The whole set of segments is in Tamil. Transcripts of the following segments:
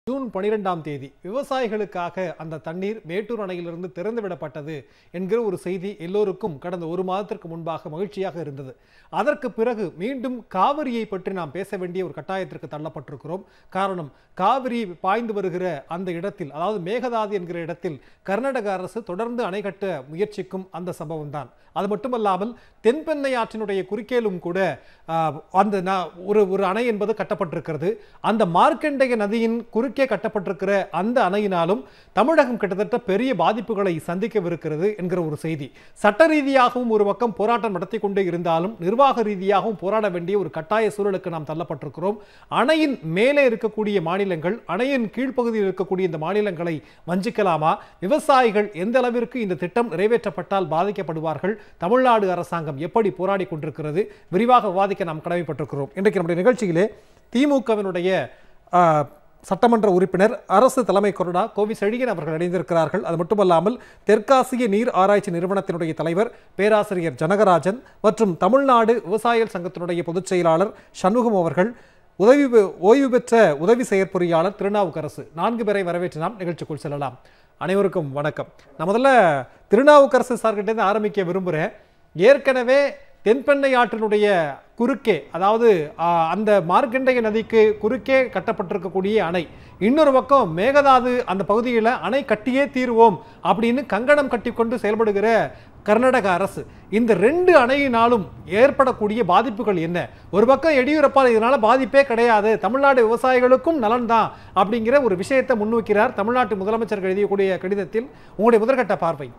ஜூன் பனிரெண்டாம் தேதி விவசாயிகளுக்காக அந்த தண்ணீர் மேட்டூர் அணையிலிருந்து திறந்து விடப்பட்டது என்கிற ஒரு செய்தி எல்லோருக்கும் கடந்த ஒரு மாதத்திற்கு முன்பாக மகிழ்ச்சியாக இருந்தது அதற்கு பிறகு மீண்டும் காவிரியை பற்றி நாம் பேச வேண்டிய ஒரு கட்டாயத்திற்கு தள்ளப்பட்டிருக்கிறோம் காரணம் காவிரி பாய்ந்து வருகிற அந்த இடத்தில் அதாவது மேகதாது என்கிற இடத்தில் கர்நாடக அரசு தொடர்ந்து அணை கட்ட முயற்சிக்கும் அந்த சம்பவம் தான் அது மட்டுமல்லாமல் தென்பெண்ணை ஆற்றினுடைய குறுக்கேலும் கூட ஆஹ், அந்த ந- ஒரு ஒரு அணை என்பது கட்டப்பட்டிருக்கிறது அந்த மார்க்கண்டேய நதியின் குறுக்கே கட்டப்பட்டிருக்கிற அந்த அணையினாலும் தமிழகம் கிட்டத்தட்ட பெரிய பாதிப்புகளை சந்திக்கவிருக்கிறது என்கிற ஒரு செய்தி சட்ட ரீதியாகவும் ஒரு பக்கம் போராட்டம் நடத்தி கொண்டே இருந்தாலும் நிர்வாக ரீதியாகவும் போராட வேண்டிய ஒரு கட்டாய சூழலுக்கு நாம் தள்ளப்பட்டிருக்கிறோம் அணையின் மேலே இருக்கக்கூடிய மாநிலங்கள் அணையின் கீழ்ப்பகுதியில் இருக்கக்கூடிய இந்த மாநிலங்களை வஞ்சிக்கலாமா விவசாயிகள் எந்த அளவிற்கு இந்த திட்டம் நிறைவேற்றப்பட்டால் பாதிக்கப்படுவார்கள் தமிழ்நாடு அரசாங்கம் எப்படி போராடி கொண்டிருக்கிறது விரிவாக விவாதிக்க நாம் கடமைப்பட்டிருக்கிறோம் இன்றைக்கு நம்முடைய நிகழ்ச்சியிலே திமுகவினுடைய ஆ, சட்டமன்ற உறுப்பினர் அரசு தலைமை கொறடா கோவி செழியன் அவர்கள் இணைந்திருக்கிறார்கள் அது மட்டுமல்லாமல் தெற்காசிய நீர் ஆராய்ச்சி நிறுவனத்தினுடைய தலைவர் பேராசிரியர் ஜனகராஜன் மற்றும் தமிழ்நாடு விவசாயிகள் சங்கத்தினுடைய பொதுச் செயலாளர் சண்முகம் அவர்கள் உதவி பெ- ஓய்வு பெற்ற உதவி செயற்பொறியாளர் திருநாவுக்கரசு நான்கு பேரை வரவேற்று நாம் நிகழ்ச்சிக்குள் செல்லலாம் அனைவருக்கும் வணக்கம் நான் முதல்ல திருநாவுக்கரசு சார்கிட்ட இருந்து ஆரம்பிக்க விரும்புகிறேன் ஏற்கனவே தென்பெண்ணை ஆற்றினுடைய குறுக்கே அதாவது ஆ, அந்த மார்க்கண்டேய நதிக்கு குறுக்கே கட்டப்பட்டிருக்கக்கூடிய அணை இன்னொரு பக்கம் மேகதாது அந்த பகுதியில் அணை கட்டியே தீருவோம் அப்படின்னு கங்கணம் கட்டி கொண்டு செயல்படுகிற கர்நாடக அரசு இந்த ரெண்டு அணையினாலும் ஏற்படக்கூடிய பாதிப்புகள் என்ன ஒரு பக்கம் எடியூரப்பா இதனால பாதிப்பே கிடையாது தமிழ்நாடு விவசாயிகளுக்கும் நலன் தான் அப்படிங்கிற ஒரு விஷயத்தை முன்வைக்கிறார் தமிழ்நாட்டு முதலமைச்சர் எழுதியக்கூடிய கடிதத்தில் உங்களுடைய முதற்கட்ட பார்வை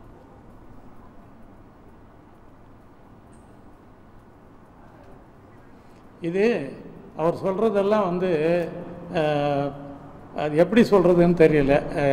இது அவர் சொல்கிறதெல்லாம் வந்து அஹ், அது எப்படி சொல்கிறதுன்னு தெரியல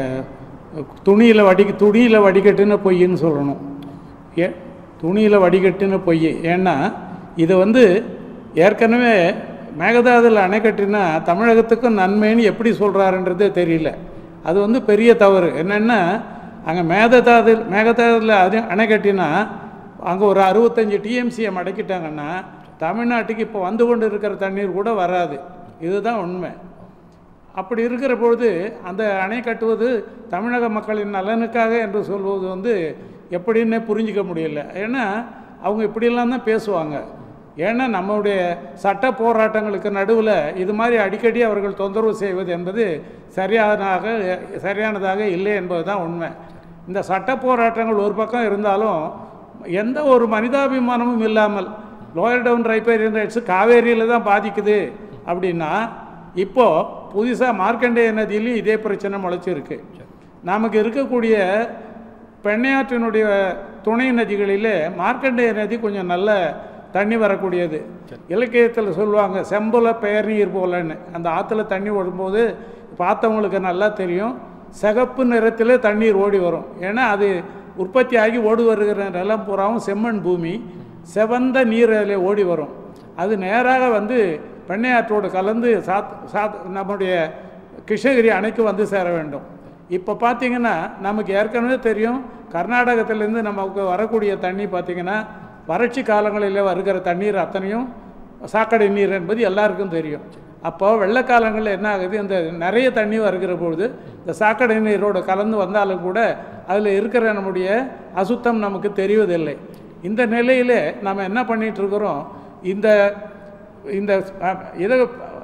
துணியில் வடி துணியில் வடிகட்டுன்னு பொய்ன்னு சொல்லணும் ஏ துணியில் வடிகட்டுன்னு பொய் ஏன்னா இது வந்து ஏற்கனவே மேகதாதுல அணை கட்டினா தமிழகத்துக்கும் நன்மைன்னு எப்படி சொல்கிறாருன்றதே தெரியல அது வந்து பெரிய தவறு என்னென்னா அங்கே மேகதாது மேகதாதுல அது அணை கட்டினா அங்கே ஒரு அறுபத்தஞ்சு டிஎம்சியை மடக்கிட்டாங்கன்னா தமிழ்நாட்டுக்கு இப்போ வந்து கொண்டு இருக்கிற தண்ணீர் கூட வராது இதுதான் உண்மை அப்படி இருக்கிற பொழுது அந்த அணை கட்டுவது தமிழக மக்களின் நலனுக்காக என்று சொல்வது வந்து எப்படின்னே புரிஞ்சிக்க முடியல ஏன்னா அவங்க இப்படியெல்லாம் தான் பேசுவாங்க ஏன்னா நம்மளுடைய சட்ட போராட்டங்களுக்கு நடுவில் இது மாதிரி அடிக்கடி அவர்கள் தொந்தரவு செய்வது என்பது சரியானதாக சரியானதாக இல்லை என்பது தான் உண்மை இந்த சட்ட போராட்டங்கள் ஒரு பக்கம் இருந்தாலும் எந்த ஒரு மனிதாபிமானமும் இல்லாமல் லோயர் டவுன் ரைப்பேரியன் ரைட்ஸ் காவேரியில் தான் பாதிக்குது அப்படின்னா இப்போது புதுசாக மார்க்கண்டேய நதியிலையும் இதே பிரச்சனை முளைச்சிருக்கு நமக்கு இருக்கக்கூடிய பெண்ணையாற்றினுடைய துணை நதிகளிலே மார்க்கண்டேய நதி கொஞ்சம் நல்ல தண்ணி வரக்கூடியது இலக்கியத்தில் சொல்லுவாங்க செம்புல பெயர் நீர் போலன்னு அந்த ஆற்றுல தண்ணி ஓடும்போது பார்த்தவங்களுக்கு நல்லா தெரியும் சிகப்பு நிறத்தில் தண்ணீர் ஓடி வரும் ஏன்னா அது உற்பத்தி ஆகி ஓடி வருகிற நிலம் பூராவும் செம்மண் பூமி செவந்த நீர் அதில் ஓடி வரும் அது நேராக வந்து பெண்ணையாற்றோடு கலந்து சாத் சாத் நம்முடைய கிருஷ்ணகிரி அணைக்கு வந்து சேர வேண்டும் இப்போ பார்த்தீங்கன்னா நமக்கு ஏற்கனவே தெரியும் கர்நாடகத்திலேருந்து நமக்கு வரக்கூடிய தண்ணி பார்த்தீங்கன்னா வறட்சி காலங்களில் வருகிற தண்ணீர் அத்தனையும் சாக்கடை நீர் என்பது எல்லாருக்கும் தெரியும் அப்போ வெள்ளக்காலங்களில் என்ன ஆகுது இந்த நிறைய தண்ணி வருகிற பொழுது இந்த சாக்கடை நீரோடு கலந்து வந்தாலும் கூட அதில் இருக்கிற நம்முடைய அசுத்தம் நமக்கு தெரிவதில்லை இந்த நிலையிலே நம்ம என்ன பண்ணிட்டு இருக்கிறோம் இந்த இந்த அஹ், இதை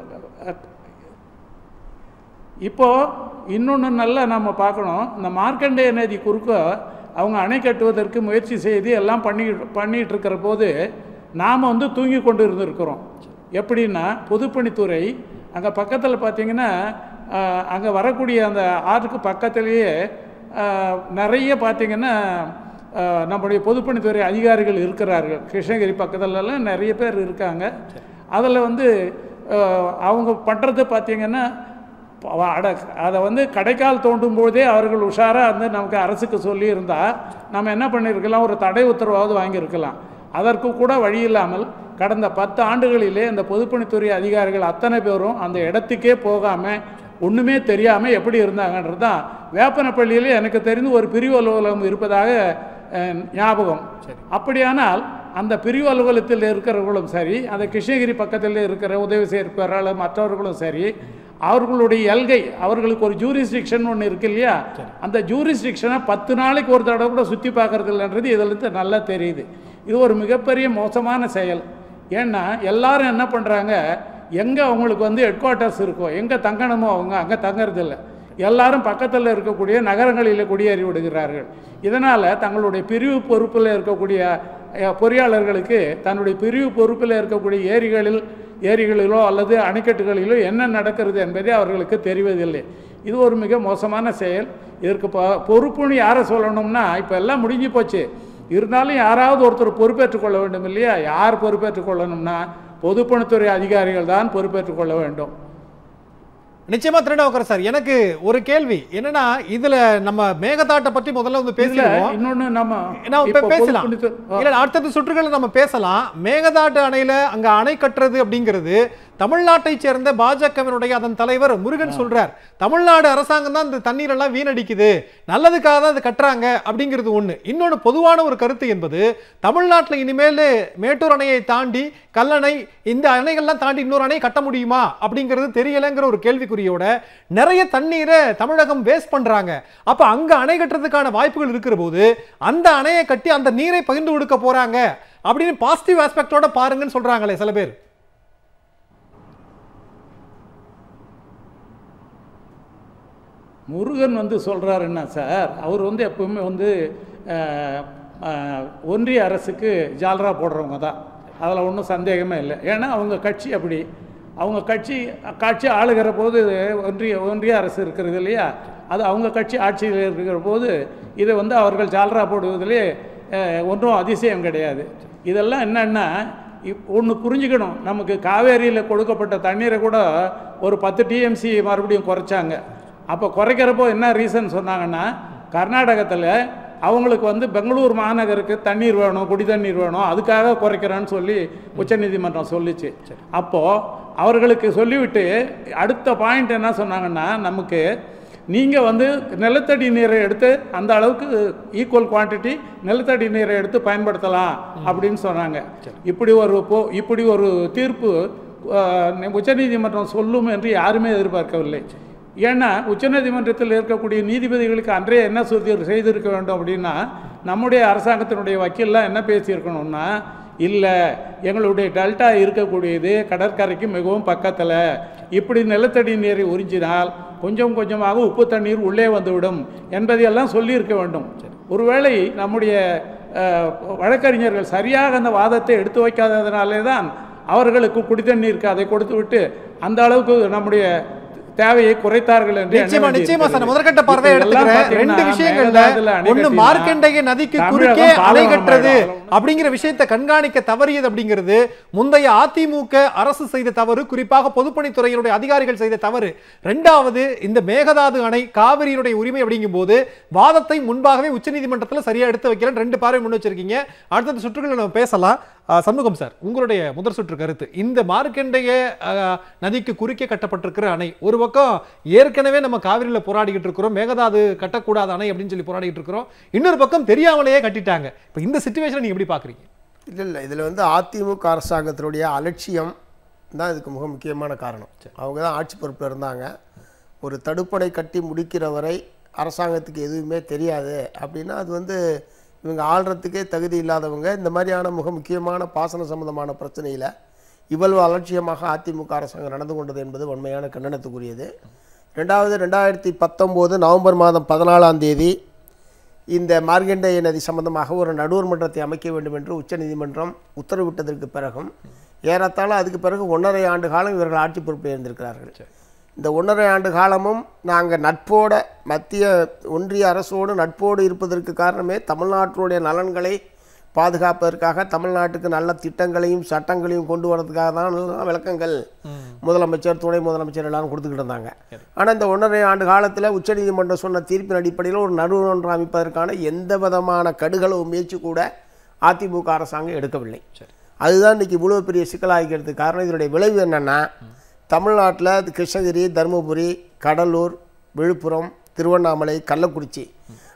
இப்போ இன்னொன்று நல்லா நம்ம பார்க்கணும் இந்த மார்க்கண்டேய நதி குறுக்க அவங்க அணை கட்டுவதற்கு முயற்சி செய்து எல்லாம் பண்ணி பண்ணிட்டு இருக்கிற போது நாம் வந்து தூங்கி கொண்டு இருந்திருக்கிறோம் எப்படின்னா பொதுப்பணித்துறை அங்கே பக்கத்தில் பார்த்தீங்கன்னா அங்கே வரக்கூடிய அந்த ஆற்றுக்கு பக்கத்திலேயே ஆஹ், நிறைய பார்த்தீங்கன்னா ஆஹ், நம்முடைய பொதுப்பணித்துறை அதிகாரிகள் இருக்கிறார்கள் கிருஷ்ணகிரி பக்கத்துலலாம் நிறைய பேர் இருக்காங்க அதில் வந்து ஆஹ், அவங்க பண்ணுறது பார்த்தீங்கன்னா ப- அட அதை வந்து கடைக்கால் தோண்டும் போதே அவர்கள் உஷாராக வந்து நமக்கு அரசுக்கு சொல்லி இருந்தால் நம்ம என்ன பண்ணியிருக்கலாம் ஒரு தடை உத்தரவாவது வாங்கியிருக்கலாம் அதற்கு கூட வழி இல்லாமல் கடந்த பத்து ஆண்டுகளிலே இந்த பொதுப்பணித்துறை அதிகாரிகள் அத்தனை பேரும் அந்த இடத்துக்கே போகாமல் ஒன்றுமே தெரியாமல் எப்படி இருந்தாங்கன்றது தான் வேப்பனப்பள்ளியிலே எனக்கு தெரிந்து ஒரு பிரிவு அலுவலகம் இருப்பதாக அஹ், ஞாபகம் அப்படியானால் அந்த பிரிவு அலுவலகத்தில் இருக்கிறவர்களும் சரி அந்த கிருஷ்ணகிரி பக்கத்தில் இருக்கிற உதவி செய்கிறார்கள் மற்றவர்களும் சரி அவர்களுடைய எல்கை அவர்களுக்கு ஒரு ஜூரிஸ்டிக்ஷன் ஒன்று இருக்கு இல்லையா அந்த ஜூரிஸ்டிக்ஷனை பத்து நாளைக்கு ஒரு தடவை கூட சுற்றி பார்க்கறது இல்லைன்றது இதிலிருந்து நல்லா தெரியுது இது ஒரு மிகப்பெரிய மோசமான செயல் ஏன்னா எல்லாரும் என்ன பண்ணுறாங்க எங்கே அவங்களுக்கு வந்து ஹெட் குவார்ட்டர்ஸ் இருக்கோ எங்கே தங்கணுமோ அவங்க அங்கே தங்கறதில்ல எல்லாரும் பக்கத்தில் இருக்கக்கூடிய நகரங்களில் குடியேறி விடுகிறார்கள் இதனால் தங்களுடைய பிரிவு பொறுப்பில் இருக்கக்கூடிய அஹ், பொறியாளர்களுக்கு தன்னுடைய பிரிவு பொறுப்பில் இருக்கக்கூடிய ஏரிகளில் ஏரிகளிலோ அல்லது அணைக்கட்டுகளிலோ என்ன நடக்கிறது என்பதே அவர்களுக்கு தெரிவதில்லை இது ஒரு மிக மோசமான செயல் இதற்கு பொ பொறுப்புன்னு யாரை சொல்லணும்னா இப்போ எல்லாம் முடிஞ்சு போச்சு இருந்தாலும் யாராவது ஒருத்தர் பொறுப்பேற்றுக் கொள்ள வேண்டும் இல்லையா யார் பொறுப்பேற்றுக் கொள்ளணும்னா பொதுப்பணித்துறை அதிகாரிகள் தான் பொறுப்பேற்றுக் கொள்ள வேண்டும் நிச்சயமா திருநாவுக்கர் சார் எனக்கு ஒரு கேள்வி என்னன்னா இதுல நம்ம மேகதாட்டை பற்றி முதல்ல வந்து இதுல பேசிடுவோம் இன்னொன்னு நம்ம நான் இப்ப இப்ப பேசலாம் பொதுப்பணித்துறை- இல்ல அடுத்தடுத்த சுற்றுகளை நம்ம பேசலாம் மேகதாட்டு அணையில அங்க அணை கட்டுறது அப்படிங்கிறது தமிழ்நாட்டை சேர்ந்த பாஜகவினுடைய அதன் தலைவர் முருகன் சொல்றார் தமிழ்நாடு அரசாங்கம் தான் இந்த தண்ணீர் எல்லாம் வீணடிக்குது நல்லதுக்காக தான் இது கட்டுறாங்க அப்படிங்கிறது ஒண்ணு இன்னொன்னு பொதுவான ஒரு கருத்து என்பது தமிழ்நாட்டுல இனிமேல் மேட்டூர் அணையை தாண்டி கல்லணை இந்த அணைகள்லாம் தாண்டி இன்னொரு அணை கட்ட முடியுமா அப்படிங்கிறது தெரியலங்கிற ஒரு கேள்விக்குறியோட நிறைய தண்ணீரை தமிழகம் வேஸ்ட் பண்றாங்க அப்ப அங்க அணை கட்டுறதுக்கான வாய்ப்புகள் இருக்கிற போது அந்த அணையை கட்டி அந்த நீரை பகிர்ந்து கொடுக்க போறாங்க அப்படின்னு பாசிட்டிவ் ஆஸ்பெக்டோட பாருங்கன்னு சொல்றாங்களே சில பேர் முருகன் வந்து சொல்கிறாருன்னா சார் அவர் வந்து எப்பவுமே வந்து அஹ், அஹ், ஒன்றிய அரசுக்கு ஜால்ரா போடுறவங்க தான் அதில் ஒன்றும் சந்தேகமே இல்லை ஏன்னா அவங்க கட்சி அப்படி அவங்க கட்சி கட்சி ஆளுகிற போது ஒன்றிய ஒன்றிய அரசு இருக்கிறது இல்லையா அது அவங்க கட்சி ஆட்சியில் இருக்கிற போது இதை வந்து அவர்கள் ஜால்ரா போடுவதிலே அஹ், ஒன்றும் அதிசயம் கிடையாது இதெல்லாம் என்னன்னா இப் ஒன்று புரிஞ்சுக்கணும் நமக்கு காவேரியில் கொடுக்கப்பட்ட தண்ணீரை கூட ஒரு பத்து டிஎம்சி மறுபடியும் குறைச்சாங்க அப்போ குறைக்கிறப்போ என்ன ரீசன் சொன்னாங்கன்னா கர்நாடகத்தில் அவங்களுக்கு வந்து பெங்களூர் மாநகருக்கு தண்ணீர் வேணும் குடி தண்ணீர் வேணும் அதுக்காக குறைக்கிறேன்னு சொல்லி உச்சநீதிமன்றம் சொல்லிச்சு அப்போது அவர்களுக்கு சொல்லிவிட்டு அடுத்த பாயிண்ட் என்ன சொன்னாங்கன்னா நமக்கு நீங்கள் வந்து நிலத்தடி நீரை எடுத்து அந்த அளவுக்கு ஈக்குவல் குவாண்டிட்டி நிலத்தடி நீரை எடுத்து பயன்படுத்தலாம் அப்படின்னு சொன்னாங்க இப்படி ஒரு போ இப்படி ஒரு தீர்ப்பு அஹ், உச்சநீதிமன்றம் சொல்லும் என்று யாருமே எதிர்பார்க்கவில்லை ஏன்னா உச்சநீதிமன்றத்தில் இருக்கக்கூடிய நீதிபதிகளுக்கு அன்றே என்ன சொல்லி செய்திருக்க வேண்டும் அப்படின்னா நம்முடைய அரசாங்கத்தினுடைய வக்கீல்லாம் என்ன பேசியிருக்கணும்னா இல்லை எங்களுடைய டெல்டா இருக்கக்கூடியது கடற்கரைக்கு மிகவும் பக்கத்தில் இப்படி நிலத்தடி நீரை உறிஞ்சினால் கொஞ்சம் கொஞ்சமாக உப்பு தண்ணீர் உள்ளே வந்துவிடும் என்பதையெல்லாம் சொல்லியிருக்க வேண்டும் ஒருவேளை நம்முடைய அஹ், வழக்கறிஞர்கள் சரியாக அந்த வாதத்தை எடுத்து வைக்காததினாலே தான் அவர்களுக்கு குடித்தண்ணீருக்கு அதை கொடுத்து விட்டு அந்த அளவுக்கு நம்முடைய தேவையை குறைத்தார்கள் என்று எண்ண நிச்சயமா நிச்சயமா சார் வேண்டியிருக்கிறது. முதற்கட்ட பார்வை இப்ப இதெல்லாம் எடுத்துக்கிறேன் ரெண்டு பார்த்தீங்கன்னா, விஷயங்கள்ல மேகதாதுல அணை ஒண்ணு கட்டினா மார்க்கண்டேய நதிக்கு தமிழகம் குறுக்கே அணை பாலைவனம் கட்டுறது ஆயிடும். அப்படிங்கிற விஷயத்தை கண்காணிக்க தவறியது அப்படிங்கிறது முந்தைய அதிமுக அரசு செய்த தவறு குறிப்பாக பொதுப்பணித்துறையினுடைய அதிகாரிகள் செய்த தவறு ரெண்டாவது இந்த மேகதாது அணை காவிரியினுடைய உரிமை அப்படிங்கும் போது வாதத்தை முன்பாகவே உச்சநீதிமன்றத்தில் சரியா எடுத்து வைக்கிறேன் ரெண்டு பார்வை முன் வச்சிருக்கீங்க அடுத்தடுத்த சுற்றுகளை நம்ம பேசலாம் ஆஹ் சண்முகம் சார் உங்களுடைய முதல் சுற்று கருத்து இந்த மார்க்கண்டேய ஆஹ், நதிக்கு குறுக்கே கட்டப்பட்டிருக்கிற அணை ஒரு பக்கம் ஏற்கனவே நம்ம காவிரியில் போராடிக்கிட்டு இருக்கிறோம் மேகதாது கட்டக்கூடாத அணை அப்படின்னு சொல்லி போராடிக்கிட்டு இருக்கிறோம் இன்னொரு பக்கம் தெரியாமலேயே கட்டிட்டாங்க இப்போ இந்த சுச்சுவேஷனை நீங்க எப்படி பாக்குறீங்க இல்லை இல்லை இதில் வந்து அதிமுக அரசாங்கத்தினுடைய அலட்சியம் தான் இதுக்கு மிக முக்கியமான காரணம் அவங்க தான் ஆட்சி பொறுப்பில் இருந்தாங்க ஒரு தடுப்பணை கட்டி முடிக்கிற வரை அரசாங்கத்துக்கு எதுவுமே தெரியாது அப்படின்னா அது வந்து இவங்க ஆள்றதுக்கே தகுதி இல்லாதவங்க இந்த மாதிரியான மிக முக்கியமான பாசன சம்பந்தமான பிரச்சனையில் இவ்வளவு அலட்சியமாக அதிமுக அரசாங்கம் நடந்து கொண்டது என்பது உண்மையான கண்டனத்துக்குரியது ரெண்டாவது ரெண்டாயிரத்தி பத்தொம்போது நவம்பர் மாதம் பதினாலாம் தேதி இந்த மார்க்கண்டேய நதி சம்பந்தமாக ஒரு நடுவர் மன்றத்தை அமைக்க வேண்டும் என்று உச்சநீதிமன்றம் உத்தரவிட்டதற்கு பிறகும் ஏறத்தாழ அதுக்கு பிறகு ஒன்றரை ஆண்டு காலம் இவர்கள் ஆட்சி பொறுப்பில் இருந்திருக்கிறார்கள் இந்த ஒன்றரை ஆண்டு காலமும் நாங்கள் நட்போட மத்திய ஒன்றிய அரசோடு நட்போடு இருப்பதற்கு காரணமே தமிழ்நாட்டினுடைய நலன்களை பாதுகாப்பதற்காக தமிழ்நாட்டுக்கு நல்ல திட்டங்களையும் சட்டங்களையும் கொண்டு வரதுக்காக தான் விளக்கங்கள் முதலமைச்சர் துணை முதலமைச்சர் எல்லாரும் கொடுத்துக்கிட்டு இருந்தாங்க ஆனால் இந்த ஒன்றரை ஆண்டு காலத்தில் உச்சநீதிமன்றம் சொன்ன தீர்ப்பின் அடிப்படையில் ஒரு நடுவன்றம் அமைப்பதற்கான எந்த விதமான கடுகளவு முயற்சி கூட அதிமுக அரசாங்கம் எடுக்கவில்லை அதுதான் இன்னைக்கு இவ்வளோ பெரிய சிக்கலாகிறதுக்கு காரணம் இதனுடைய விளைவு என்னென்னா தமிழ்நாட்டில் கிருஷ்ணகிரி தருமபுரி கடலூர் விழுப்புரம் திருவண்ணாமலை கள்ளக்குறிச்சி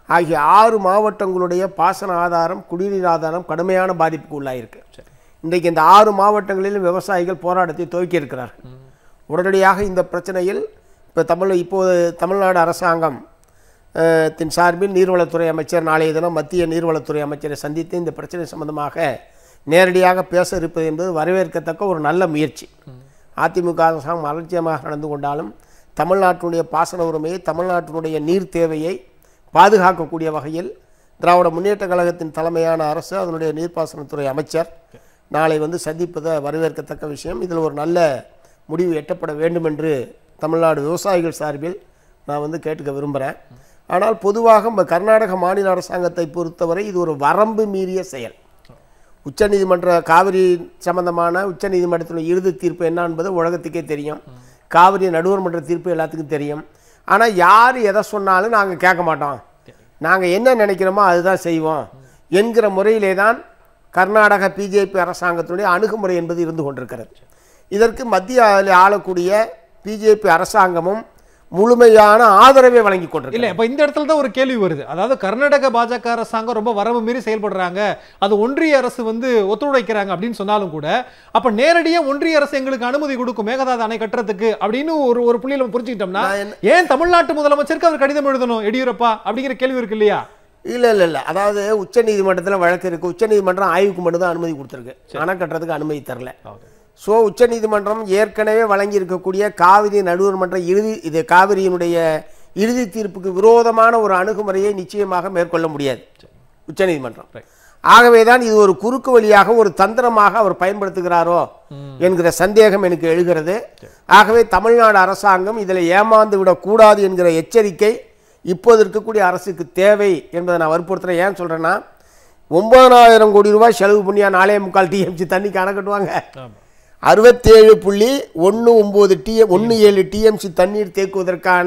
ஆகிய ஆறு மாவட்டங்களுடைய பாசன ஆதாரம் குடிநீர் ஆதாரம் கடுமையான பாதிப்புக்கு உள்ளாயிருக்கு இன்றைக்கு இந்த ஆறு மாவட்டங்களிலும் விவசாயிகள் போராட்டத்தை துவக்கி இருக்கிறார்கள் உடனடியாக இந்த பிரச்சனையில் இப்போ தமிழ் இப்போது தமிழ்நாடு அரசாங்கம் அஹ், தின் சார்பில் நீர்வளத்துறை அமைச்சர் நாளைய தினம் மத்திய நீர்வளத்துறை அமைச்சரை சந்தித்து இந்த பிரச்சனை சம்பந்தமாக நேரடியாக பேச இருப்பது என்பது வரவேற்கத்தக்க ஒரு நல்ல முயற்சி அதிமுக அரசாங்கம் அலட்சியமாக நடந்து கொண்டாலும் தமிழ்நாட்டினுடைய பாசன உரிமையை தமிழ்நாட்டினுடைய நீர் தேவையை பாதுகாக்கக்கூடிய வகையில் திராவிட முன்னேற்ற கழகத்தின் தலைமையான அரசு அதனுடைய நீர்ப்பாசனத்துறை அமைச்சர் நாளை வந்து சந்திப்பதை வரவேற்கத்தக்க விஷயம் இதில் ஒரு நல்ல முடிவு எட்டப்பட வேண்டும் என்று தமிழ்நாடு விவசாயிகள் சார்பில் நான் வந்து கேட்டுக்க விரும்புகிறேன் ஆனால் பொதுவாக நம்ம கர்நாடக மாநில அரசாங்கத்தை பொறுத்தவரை இது ஒரு வரம்பு மீறிய செயல் உச்சநீதிமன்ற காவிரி சம்பந்தமான உச்சநீதிமன்றத்தினுடைய இறுதி தீர்ப்பு என்ன என்பது உலகத்துக்கே தெரியும் காவிரி நடுவர் மன்ற தீர்ப்பு எல்லாத்துக்கும் தெரியும் ஆனால் யார் எதை சொன்னாலும் நாங்கள் கேட்க மாட்டோம் நாங்கள் என்ன நினைக்கிறோமோ அதுதான் செய்வோம் என்கிற முறையிலே தான் கர்நாடக பிஜேபி அரசாங்கத்தினுடைய அணுகுமுறை என்பது இருந்து கொண்டிருக்கிறது இதற்கு மத்திய ஆளக்கூடிய பிஜேபி அரசாங்கமும் முழுமையான ஆதரவை வழங்கி கொண்டிருக்கிறது இல்ல இப்ப இந்த இடத்துல தான் ஒரு கேள்வி வருது அதாவது கர்நாடக பாஜக அரசாங்கம் ரொம்ப வரம்பு மீறி செயல்படுறாங்க அது ஒன்றிய அரசு வந்து ஒத்துழைக்கிறாங்க அப்படின்னு சொன்னாலும் கூட அப்ப நேரடியா ஒன்றிய அரசு எங்களுக்கு அனுமதி கொடுக்கும் மேகதாது அணை கட்டுறதுக்கு அப்படின்னு ஒரு ஒரு புள்ளியில நம்ம புரிஞ்சுக்கிட்டோம்னா நான் என்ன- ஏன் தமிழ்நாட்டு முதலமைச்சருக்கு அவர் கடிதம் எழுதணும் எடியூரப்பா அப்படிங்கிற கேள்வி இருக்கு இல்லையா இல்லை இல்லை இல்லை அதாவது உச்சநீதிமன்றத்தில் வழக்கு இருக்குது உச்சநீதிமன்றம் ஆய்வுக்கு மட்டும் தான் அனுமதி கொடுத்துருக்கு அணை கட்டுறதுக்கு அனுமதி தரல ஸோ உச்சநீதிமன்றம் ஏற்கனவே வழங்கி இருக்கக்கூடிய காவிரி நடுவர் மன்ற இறுதி இது காவிரியினுடைய இறுதி தீர்ப்புக்கு விரோதமான ஒரு அணுகுமுறையை நிச்சயமாக மேற்கொள்ள முடியாது உச்சநீதிமன்றம் ஆகவே தான் இது ஒரு குறுக்கு வழியாக ஒரு தந்திரமாக அவர் பயன்படுத்துகிறாரோ என்கிற சந்தேகம் எனக்கு எழுகிறது ஆகவே தமிழ்நாடு அரசாங்கம் இதில் ஏமாந்து விடக்கூடாது என்கிற எச்சரிக்கை இப்போது இருக்கக்கூடிய அரசுக்கு தேவை என்பதை நான் வற்புறுத்துறேன் ஏன் சொல்கிறேன்னா ஒன்பதாயிரம் கோடி ரூபாய் செலவு பண்ணியா நாலே முக்கால் டிஎம்சி தண்ணிக்கு அணை கட்டுவாங்க அறுபத்தேழு புள்ளி ஒன்று ஒம்பது டிஎம் ஒன்று ஏழு டிஎம்சி தண்ணீர் தேக்குவதற்கான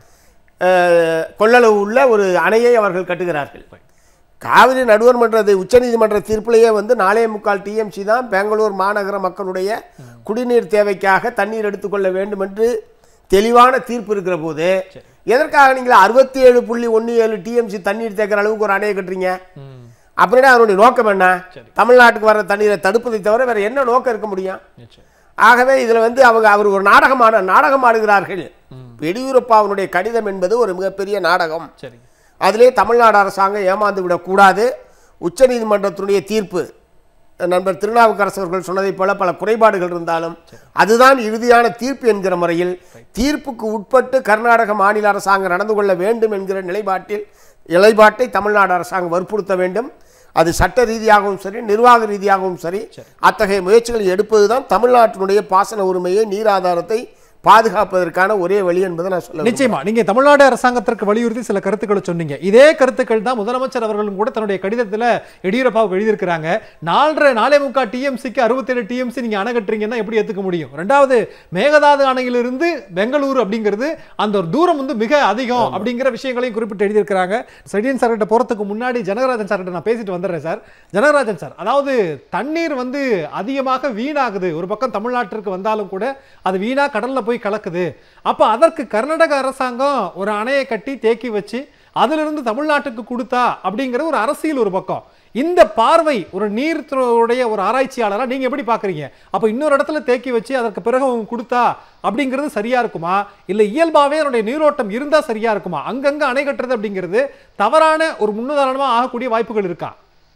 அஹ், கொள்ளளவு உள்ள ஒரு அணையை அவர்கள் கட்டுகிறார்கள் காவிரி நடுவர் மன்றது உச்சநீதிமன்ற தீர்ப்பிலேயே வந்து நாலே முக்கால் டிஎம்சி தான் பெங்களூர் மாநகர மக்களுடைய குடிநீர் தேவைக்காக தண்ணீர் எடுத்துக்கொள்ள வேண்டும் என்று தெளிவான தீர்ப்பு இருக்கிற போது எதற்காக நீங்கள் அறுபத்தி ஏழு புள்ளி ஒன்று ஏழு டிஎம்சி தண்ணீர் தேக்கிற அளவுக்கு ஒரு அணையை கட்டுறீங்க அப்படின்னா அதனுடைய நோக்கம் என்ன தமிழ்நாட்டுக்கு வர தண்ணீரை தடுப்பதை தவிர வேற என்ன நோக்கம் இருக்க முடியும் ஆகவே இதில் வந்து அவங்க அவர் ஒரு நாடகமான நாடகம் ஆடுகிறார்கள் எடியூரப்பாவினுடைய கடிதம் என்பது ஒரு மிகப்பெரிய நாடகம் சரி அதிலே தமிழ்நாடு அரசாங்கம் ஏமாந்து விடக்கூடாது உச்சநீதிமன்றத்தினுடைய தீர்ப்பு நண்பர் திருநாவுக்கரசு அவர்கள் சொன்னதைப் போல பல குறைபாடுகள் இருந்தாலும் அதுதான் இறுதியான தீர்ப்பு என்கிற முறையில் தீர்ப்புக்கு உட்பட்டு கர்நாடக மாநில அரசாங்கம் நடந்து கொள்ள வேண்டும் என்கிற நிலைப்பாட்டில் நிலைப்பாட்டை தமிழ்நாடு அரசாங்கம் வற்புறுத்த வேண்டும் அது சட்ட ரீதியாகவும் சரி நிர்வாக ரீதியாகவும் சரி அத்தகைய முயற்சிகளை எடுப்பதுதான் தமிழ்நாட்டினுடைய பாசன உரிமையை நீர் ஆதாரத்தை பாதுகாப்பதற்கான ஒரே வழி என்பதை நான் சொல்ல நிச்சயமா நீங்க தமிழ்நாடு அரசாங்கத்திற்கு வலியுறுத்தி சில கருத்துக்களை சொன்னீங்க இதே கருத்துக்கள் தான் முதலமைச்சர் அவர்களும் கூட தன்னுடைய கடிதத்துல எடியூரப்பாவுக்கு எழுதியிருக்கிறாங்க நாலரை நாலே முக்கா டிஎம்சிக்கு அறுபத்தேழு டிஎம்சி நீங்க அணை கட்டுறீங்கன்னா எப்படி ஏத்துக்க முடியும் ரெண்டாவது மேகதாது அணையிலிருந்து பெங்களூரு அப்படிங்கிறது அந்த ஒரு தூரம் வந்து மிக அதிகம் அப்படிங்கிற விஷயங்களையும் குறிப்பிட்டு எழுதியிருக்கிறாங்க செடியன் சார்கிட்ட போறதுக்கு முன்னாடி ஜனகராஜன் சார்கிட்ட நான் பேசிட்டு வந்துடுறேன் சார் ஜனகராஜன் சார் அதாவது தண்ணீர் வந்து அதிகமாக வீணாகுது ஒரு பக்கம் தமிழ்நாட்டிற்கு வந்தாலும் கூட அது வீணா கடல்ல போய் கலக்குது அப்ப அதற்கு கர்நாடக அரசாங்கம் ஒரு அணையை கட்டி தேக்கி வச்சு அதிலிருந்து தமிழ்நாட்டுக்கு கொடுத்தா அப்படிங்கிற ஒரு அரசியல் ஒரு பக்கம் இந்த பார்வை ஒரு நீர்த்துறையுடைய ஒரு ஆராய்ச்சியாளரா நீங்க எப்படி பாக்குறீங்க அப்ப இன்னொரு இடத்துல தேக்கி வச்சு அதற்கு பிறகு அவங்க கொடுத்தா அப்படிங்கிறது சரியா இருக்குமா இல்ல இயல்பாவே அதனுடைய நீரோட்டம் இருந்தா சரியா இருக்குமா அங்கங்க அணை கட்டுறது அப்படிங்கிறது தவறான ஒரு முன்னுதாரணமா ஆகக்கூடிய வாய்ப்புகள் இருக்கா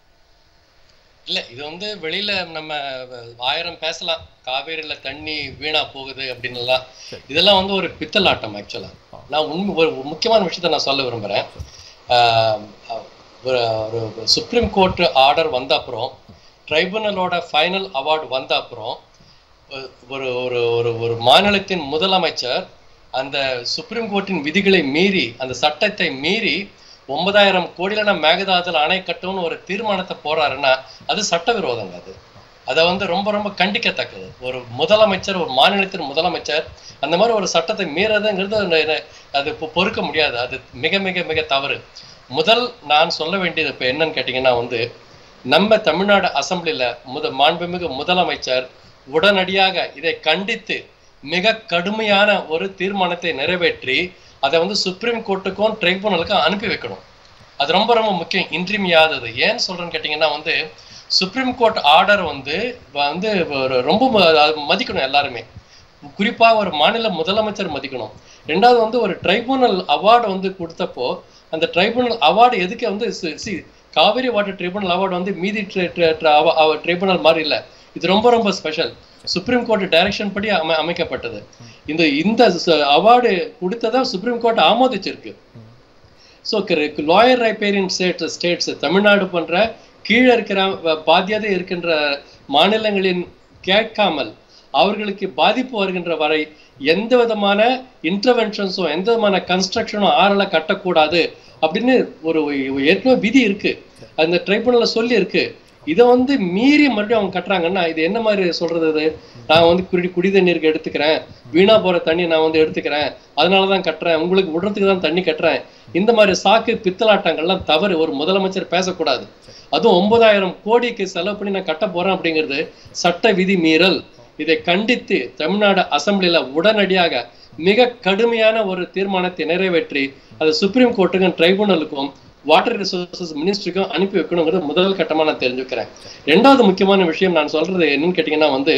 இல்ல இது வந்து வெளியில நம்ம ஆயிரம் பேசலாம் காவேரியில தண்ணி வீணா போகுது அப்படின்னு எல்லாம் இதெல்லாம் வந்து ஒரு பித்தலாட்டம் ஆக்சுவலா நான் உண்மை ஒரு ஒரு முக்கியமான விஷயத்த நான் சொல்ல விரும்புறேன் ஆஹ் ஒரு ஒரு சுப்ரீம் கோர்ட் ஆர்டர் வந்த அப்புறம் ட்ரைபுனலோட ஃபைனல் அவார்டு வந்த அப்புறம் ஒரு- ஒரு ஒரு ஒரு ஒரு மாநிலத்தின் முதலமைச்சர் அந்த சுப்ரீம் கோர்ட்டின் விதிகளை மீறி அந்த சட்டத்தை மீறி ஒன்பதாயிரம் கோடியில நான் மேகதாதுல அணை கட்டணும்னு ஒரு தீர்மானத்தை போறாருன்னா அது சட்டவிரோதங்க அது அதை வந்து ரொம்ப ரொம்ப கண்டிக்கத்தக்கது ஒரு முதலமைச்சர் ஒரு மாநிலத்தின் முதலமைச்சர் அந்த மாதிரி ஒரு சட்டத்தை மீறதுங்கிறது ந- ந- அது பொ- பொறுக்க முடியாது அது மிக மிக மிக தவறு முதல் நான் சொல்ல வேண்டியது இப்போ என்னன்னு கேட்டிங்கன்னா வந்து நம்ம தமிழ்நாடு அசெம்பிளில முத மாண்புமிகு முதலமைச்சர் உடனடியாக இதை கண்டித்து மிக கடுமையான ஒரு தீர்மானத்தை நிறைவேற்றி அதை வந்து சுப்ரீம் கோர்ட்டுக்கும் ட்ரைபுனலுக்கும் அனுப்பி வைக்கணும் அது ரொம்ப ரொம்ப முக்கியம் இன்றியமையாதது ஏன்னு சொல்றேன்னு கேட்டிங்கன்னா வந்து சுப்ரீம் கோர்ட் ஆர்டர் வந்து வந்து ஒரு ரொம்ப ம- அது மதிக்கணும் எல்லாருமே குறிப்பா ஒரு மாநில முதலமைச்சர் மதிக்கணும் ரெண்டாவது வந்து ஒரு ட்ரைபுனல் அவார்டு வந்து கொடுத்தப்போ அந்த ட்ரைபுனல் அவார்டு எதுக்கு வந்து சி- சி காவிரி வாட்டர் ட்ரிபுனல் அவார்டு வந்து மீதி ட்ரிபுனல் மாதிரி இல்ல இது ரொம்ப ரொம்ப ஸ்பெஷல் சுப்ரீம் கோர்ட் டைரக்ஷன் படி அமை அமைக்கப்பட்டது இந்த இந்த அவார்டு கொடுத்ததா சுப்ரீம் கோர்ட் ஆமோதிச்சிருக்கு so lower riparian state states Tamil Nadu போன்ற கீழே இருக்கிற வ- பாத்தியதை இருக்கின்ற மாநிலங்களின் கேட்காமல் அவர்களுக்கு பாதிப்பு வருகின்ற வரை எந்த விதமான இன்டர்வென்ஷன்ஸும் எந்த விதமான கன்ஸ்ட்ரக்ஷனும் ஆறல கட்டக்கூடாது அப்படின்னு ஒரு ஏற்கனவே விதி இருக்கு அந்த ட்ரைபுனல்ல சொல்லி இருக்கு இதை வந்து மீறி மறுபடியும் அவங்க கட்டுறாங்கன்னா இது என்ன மாதிரி சொல்றது இது நான் வந்து குடி குடி தண்ணீருக்கு எடுத்துக்கிறேன் வீணா போற தண்ணி நான் வந்து எடுத்துக்கிறேன் அதனால தான் கட்டுறேன் உங்களுக்கு விடுறதுக்கு தான் தண்ணி கட்டுறேன் இந்த மாதிரி சாக்கு பித்தலாட்டங்கள்லாம் தவறு ஒரு முதலமைச்சர் பேசக்கூடாது அதுவும் ஒன்பதாயிரம் கோடிக்கு செலவு பண்ணி நான் கட்ட போறேன் அப்படிங்கிறது சட்ட விதி மீறல் இதை கண்டித்து தமிழ்நாடு அசெம்பிளில உடனடியாக மிக கடுமையான ஒரு தீர்மானத்தை நிறைவேற்றி அது சுப்ரீம் கோர்ட்டுக்கும் ட்ரைபுனலுக்கும் வாட்டர் ரிசோர்சஸ் மினிஸ்ட்ரிக்கும் அனுப்பி வைக்கணுங்கிறது முதல் கட்டமா நான் தெரிஞ்சுக்கிறேன் ரெண்டாவது முக்கியமான விஷயம் நான் சொல்றது என்னன்னு கேட்டீங்கன்னா வந்து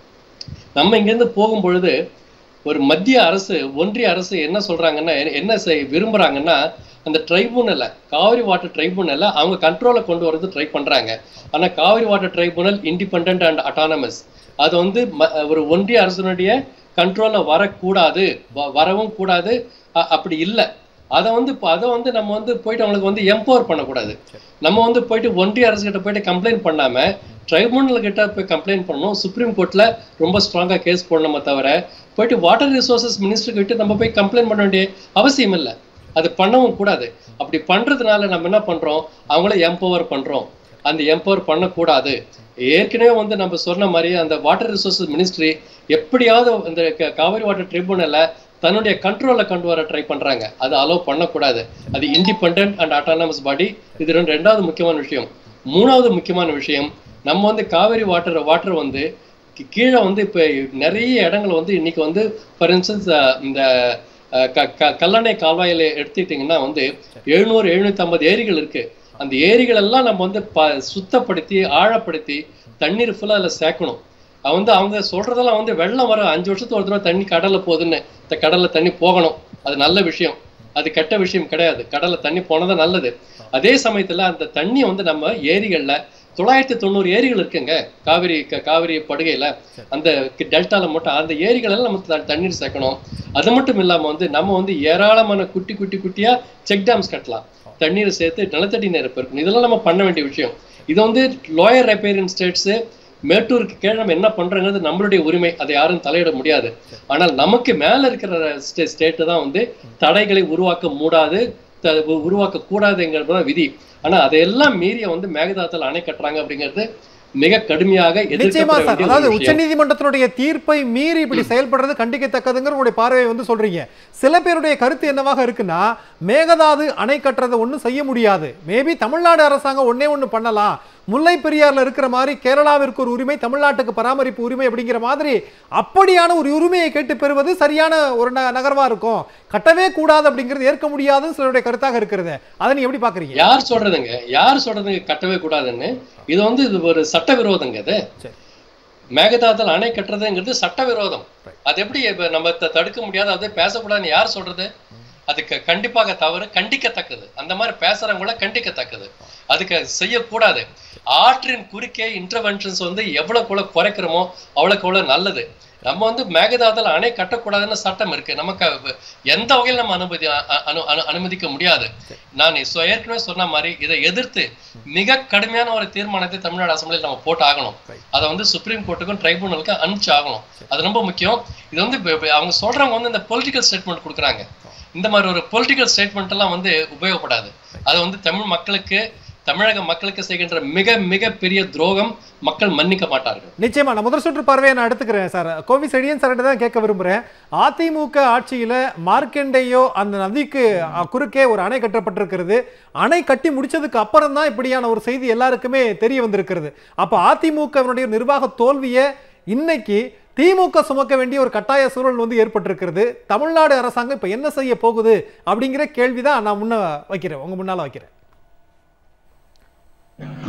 நம்ம இங்கிருந்து போகும் பொழுது ஒரு மத்திய அரசு ஒன்றிய அரசு என்ன சொல்றாங்கன்னா என்ன- என்ன செய் விரும்புறாங்கன்னா அந்த ட்ரைபுனலை காவிரி வாட்டர் ட்ரைபுனலை அவங்க கண்ட்ரோலை கொண்டு வரது ட்ரை பண்றாங்க ஆனா Kaveri water tribunal independent and autonomous அது வந்து ம- ஒரு ஒன்றிய அரசனுடைய கண்ட்ரோல்ல வரக்கூடாது வ- வரவும் கூடாது அ- அப்படி இல்லை அதை வந்து இப்ப அதை வந்து நம்ம வந்து போயிட்டு அவங்களுக்கு வந்து எம்பவர் பண்ணக்கூடாது நம்ம வந்து போயிட்டு ஒன்றிய அரசு கிட்ட போயிட்டு கம்ப்ளைண்ட் பண்ணாம ட்ரைபுனல் கிட்ட போய் கம்ப்ளைண்ட் பண்ணணும் சுப்ரீம் கோர்ட்ல ரொம்ப ஸ்ட்ராங்கா கேஸ் போடணுமே தவிர போயிட்டு வாட்டர் ரிசோர்சஸ் மினிஸ்டர் கிட்ட நம்ம போய் கம்ப்ளைண்ட் பண்ண வேண்டிய அவசியம் இல்லை அது பண்ணவும் கூடாது அப்படி பண்றதுனால நம்ம என்ன பண்றோம் அவங்கள எம்பவர் பண்றோம் அந்த எம்பவர் பண்ணக்கூடாது ஏற்கனவே வந்து நம்ம சொன்ன மாதிரி அந்த வாட்டர் ரிசோர்சஸ் மினிஸ்ட்ரி எப்படியாவது இந்த க- காவிரி வாட்டர் ட்ரிபுனலை தன்னுடைய கண்ட்ரோல்ல கொண்டு வர ட்ரை பண்றாங்க அது அலோவ் பண்ணக்கூடாது அது இண்டிபெண்ட் அண்ட் அட்டானமஸ் பாடி இது ரெண்டு ரெண்டாவது முக்கியமான விஷயம் மூணாவது முக்கியமான விஷயம் நம்ம வந்து காவிரி வாட்டர் வாட்டர் வந்து கி- கீழே வந்து இப்ப நிறைய இடங்கள் வந்து இன்னைக்கு வந்து ஃபார் இன்ஸ்டன்ஸ் இந்த அஹ், க- க- கல்லணை கால்வாயில எடுத்துக்கிட்டிங்கன்னா வந்து எழுநூறு எழுநூத்தி ஐம்பது ஏரிகள் இருக்கு அந்த ஏரிகள் எல்லாம் நம்ம வந்து ப சுத்தப்படுத்தி ஆழப்படுத்தி தண்ணீர் ஃபுல்லா அதில் சேர்க்கணும் அவன் வந்து அவங்க சொல்றதெல்லாம் வந்து வெள்ளம் வர அஞ்சு வருஷத்துக்கு ஒரு தடவை தண்ணி கடல்ல போகுதுன்னு இந்த கடல்ல தண்ணி போகணும் அது நல்ல விஷயம் அது கெட்ட விஷயம் கிடையாது கடல்ல தண்ணி போனது நல்லது அதே சமயத்துல அந்த தண்ணி வந்து நம்ம ஏரிகள்ல தொள்ளாயிரத்தி தொண்ணூறு ஏரிகள் இருக்குங்க காவிரி க- காவிரி படுகையில அந்த கி- டெல்டால மட்டும் அந்த ஏரிகள் எல்லாம் நம்ம த- தண்ணீர் சேர்க்கணும் அது மட்டும் இல்லாம வந்து நம்ம வந்து ஏராளமான குட்டி குட்டி குட்டியா செக் டேம்ஸ் கட்டலாம் தண்ணீரை சேர்த்து நிலத்தடி நீரை பெருக்கணும் இதெல்லாம் நம்ம பண்ண வேண்டிய விஷயம் இது வந்து லோயர் ரைப்பேரியன் ஸ்டேட்ஸ் மேட்டூருக்கு கீழே நம்ம என்ன பண்றோங்கிறது நம்மளுடைய உரிமை அதை யாரும் தலையிட முடியாது ஆனால் நமக்கு மேல இருக்கிற ஸ்டே ஸ்டேட்டு தான் வந்து தடைகளை உருவாக்க மூடாது த- உ- உருவாக்க கூடாதுங்கிறது தான் விதி ஆனா அதையெல்லாம் மீறிய வந்து மேகதாத்தில் அணை கட்டுறாங்க அப்படிங்கிறது மிக கடுமையாக நிச்சயமா எதிர்க்கப்பட சார் வேண்டிய அதாவது ஒரு விஷயம் உச்சநீதிமன்றத்தினுடைய தீர்ப்பை மீறி இப்படி செயல்படுறது கண்டிக்கத்தக்கதுங்கிற உங்களுடைய பார்வையை வந்து சொல்றீங்க சில பேருடைய கருத்து என்னவாக இருக்குன்னா மேகதாது அணை கட்டுறதை ஒண்ணும் செய்ய முடியாது மேபி தமிழ்நாடு அரசாங்கம் ஒண்ணே ஒண்ணு பண்ணலாம் முல்லை பெரியார்ல இருக்கிற மாதிரி கேரளாவிற்கு ஒரு உரிமை தமிழ்நாட்டுக்கு பராமரிப்பு உரிமை அப்படிங்கிற மாதிரி அப்படியான ஒரு உரிமையை கேட்டு பெறுவது சரியான ஒரு ந- நகர்வா இருக்கும் கட்டவே கூடாது அப்படிங்கிறது ஏற்க முடியாதுன்னு சிலருடைய கருத்தாக இருக்கிறது அதை நீங்க எப்படி பாக்குறீங்க யார் சொல்றதுங்க யார் சொல்றதுங்க கட்டவே கூடாதுன்னு இது வந்து இது ஒரு சட்டவிரோதங்க இது சரி. மேகதாதுல அணை கட்டுறதுங்கிறது சட்டவிரோதம் அது எப்படி இப்ப நம்ம த- தடுக்க முடியாது அது பேசக்கூடாதுன்னு யார் சொல்றது அதுக்கு கண்டிப்பாக தவறு கண்டிக்கத்தக்கது அந்த மாதிரி பேசுறவங்கள கண்டிக்கத்தக்கது அதுக்கு செய்யக்கூடாது ஆற்றின் குறுக்கே இன்டர்வென்ஷன்ஸ் வந்து எவ்வளவுக்குள்ள குறைக்கிறோமோ அவ்வளவுக்கு அவ்வளவு நல்லது நம்ம வந்து மேகதாதுல அணை கட்டக்கூடாதுன்னு சட்டம் இருக்கு நமக்கு அது எந்த வகையில் நம்ம அனுமதி அ- அனு அனு- அனுமதிக்க முடியாது நான் சொ- ஏற்கனவே சொன்ன மாதிரி இதை எதிர்த்து மிக கடுமையான ஒரு தீர்மானத்தை தமிழ்நாடு அசம்பிளியில் நம்ம போட்டு ஆகணும் அதை வந்து சுப்ரீம் கோர்ட்டுக்கும் ட்ரைபுனலுக்கும் அனுப்பிச்சு ஆகணும் அது ரொம்ப முக்கியம் இது வந்து இப்ப- இப்ப அவங்க சொல்றவங்க வந்து இந்த பொலிட்டிக்கல் ஸ்டேட்மெண்ட் கொடுக்குறாங்க இந்த மாதிரி ஒரு பொலிட்டிக்கல் ஸ்டேட்மெண்ட் எல்லாம் வந்து உபயோகப்படாது அது வந்து தமிழ் மக்களுக்கு தமிழக மக்களுக்கு செய்கின்ற மிக மிக பெரிய துரோகம் மக்கள் மன்னிக்க மாட்டார்கள் நிச்சயமா நான் முதல் சுற்று பார்வையை நான் எடுத்துக்கிறேன் சார் கோவி செடியன் சார்கிட்ட தான் கேட்க விரும்புறேன் அதிமுக ஆட்சியில மார்க்கெண்டையோ அந்த நதிக்கு அ, குறுக்கே ஒரு அணை கட்டப்பட்டிருக்கிறது அணை கட்டி முடிச்சதுக்கு அப்புறம் தான் இப்படியான ஒரு செய்தி எல்லாருக்குமே தெரிய வந்திருக்கிறது அப்ப அதிமுகவினுடைய நிர்வாக தோல்வியை இன்னைக்கு திமுக சுமக்க வேண்டிய ஒரு கட்டாய சூழல் வந்து ஏற்பட்டிருக்கிறது தமிழ்நாடு அரசாங்கம் இப்ப என்ன செய்ய போகுது அப்படிங்கிற கேள்விதான் நான் முன்ன வைக்கிறேன் உங்க முன்னால வைக்கிறேன்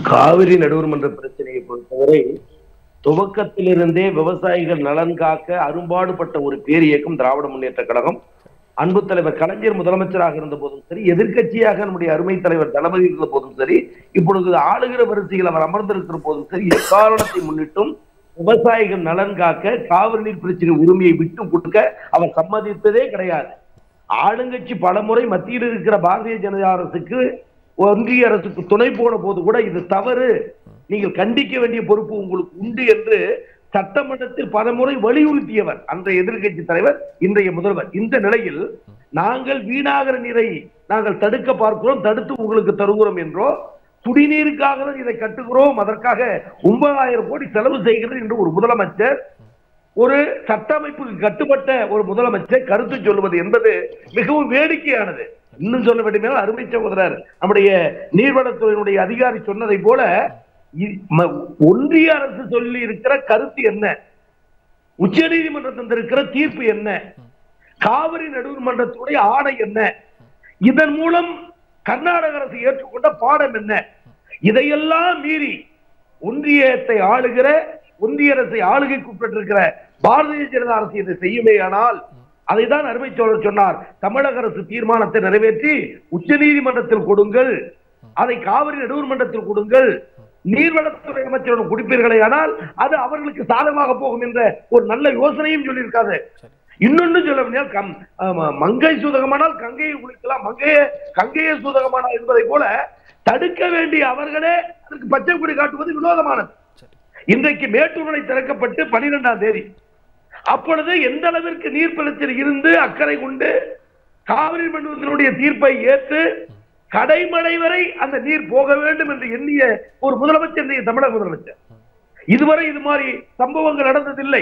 காவிரி நடுவர் மன்ற பிரச்சனையை பொறுத்தவரை துவக்கத்திலிருந்தே விவசாயிகள் நலன் காக்க அரும்பாடுபட்ட ஒரு பேர் இயக்கம் திராவிட முன்னேற்ற கழகம் அன்பு தலைவர் கலைஞர் முதலமைச்சராக இருந்த போதும் சரி எதிர்க்கட்சியாக நம்முடைய அருமை தலைவர் தளபதி இருந்த போதும் சரி இப்பொழுது ஆளுகிற வரிசையில் அவர் அமர்ந்திருக்கிற போதும் சரி எக்காரணத்தை முன்னிட்டும் விவசாயிகள் நலன் காக்க காவிரி நீர் பிரச்சனை உரிமையை விட்டு கொடுக்க அவர் சம்மதித்ததே கிடையாது ஆளுங்கட்சி பலமுறை மத்தியில் இருக்கிற பாரதிய ஜனதா அரசுக்கு ஒன்றிய அரசுக்கு துணை போன போது கூட இது தவறு நீங்கள் கண்டிக்க வேண்டிய பொறுப்பு உங்களுக்கு உண்டு என்று சட்டமன்றத்தில் பலமுறை வலியுறுத்தியவர் அன்றைய எதிர்க்கட்சி தலைவர் இன்றைய முதல்வர் இந்த நிலையில் நாங்கள் வீணாகிற நீரை நாங்கள் தடுக்க பார்க்கிறோம் தடுத்து உங்களுக்கு தருகிறோம் என்றோ குடிநீருக்காக தான் இதை கட்டுகிறோம் அதற்காக ஒன்பதாயிரம் கோடி செலவு செய்கிறது என்று ஒரு முதலமைச்சர் ஒரு சட்டமைப்புக்கு கட்டுப்பட்ட ஒரு முதலமைச்சர் கருத்து சொல்வது என்பது மிகவும் வேடிக்கையானது இன்னும் சொல்ல வேண்டுமென்றால் அருமை சகோதரர் நம்முடைய நீர்வளத்துறையினுடைய அதிகாரி சொன்னதை போல இ- ம- ஒன்றிய அரசு சொல்லி இருக்கிற கருத்து என்ன உச்ச நீதிமன்றம் தந்திருக்கிற தீர்ப்பு என்ன காவிரி நடுவர் மன்றத்துடைய ஆணை என்ன இதன் மூலம் கர்நாடக அரசு ஏற்றுக்கொண்ட பாடம் என்ன இதையெல்லாம் மீறி ஒன்றியத்தை ஆளுகிற ஒன்றிய அரசை ஆளுகைக்கு உட்பட்டிருக்கிற பாரதிய ஜனதா அரசு இதை செய்யுமேயானால் அதைதான் அருமை சோழர் சொன்னார் தமிழக அரசு தீர்மானத்தை நிறைவேற்றி உச்ச நீதிமன்றத்தில் கொடுங்கள் அதை காவிரி நடுவர் மன்றத்தில் கொடுங்கள் நீர்வளத்துறை அமைச்சரிடம் குடிப்பீர்களே ஆனால் அது அவர்களுக்கு சாதகமாக போகும் என்ற ஒரு நல்ல யோசனையும் சொல்லியிருக்காது இன்னொன்னு சொல்ல முடியாது கம் ஆமா, மங்கை சூதகமானால் கங்கையை குளிக்கலாம் மங்கையே கங்கையே சூதகமானால் என்பதை போல தடுக்க வேண்டிய அவர்களே அதற்கு பச்சை கொடி காட்டுவது வினோதமானது இன்றைக்கு மேட்டூர் அணை திறக்கப்பட்டு பனிரெண்டாம் தேதி அப்பொழுது எந்த அளவிற்கு நீர்ப்பிரச்சனை இருந்து அக்கறை கொண்டு காவிரி மண்டலத்தினுடைய தீர்ப்பை ஏற்று கடைமடை வரை அந்த நீர் போக வேண்டும் என்று எண்ணிய ஒரு முதலமைச்சர் இன்றைய தமிழக முதலமைச்சர் இதுவரை இது மாதிரி சம்பவங்கள் நடந்ததில்லை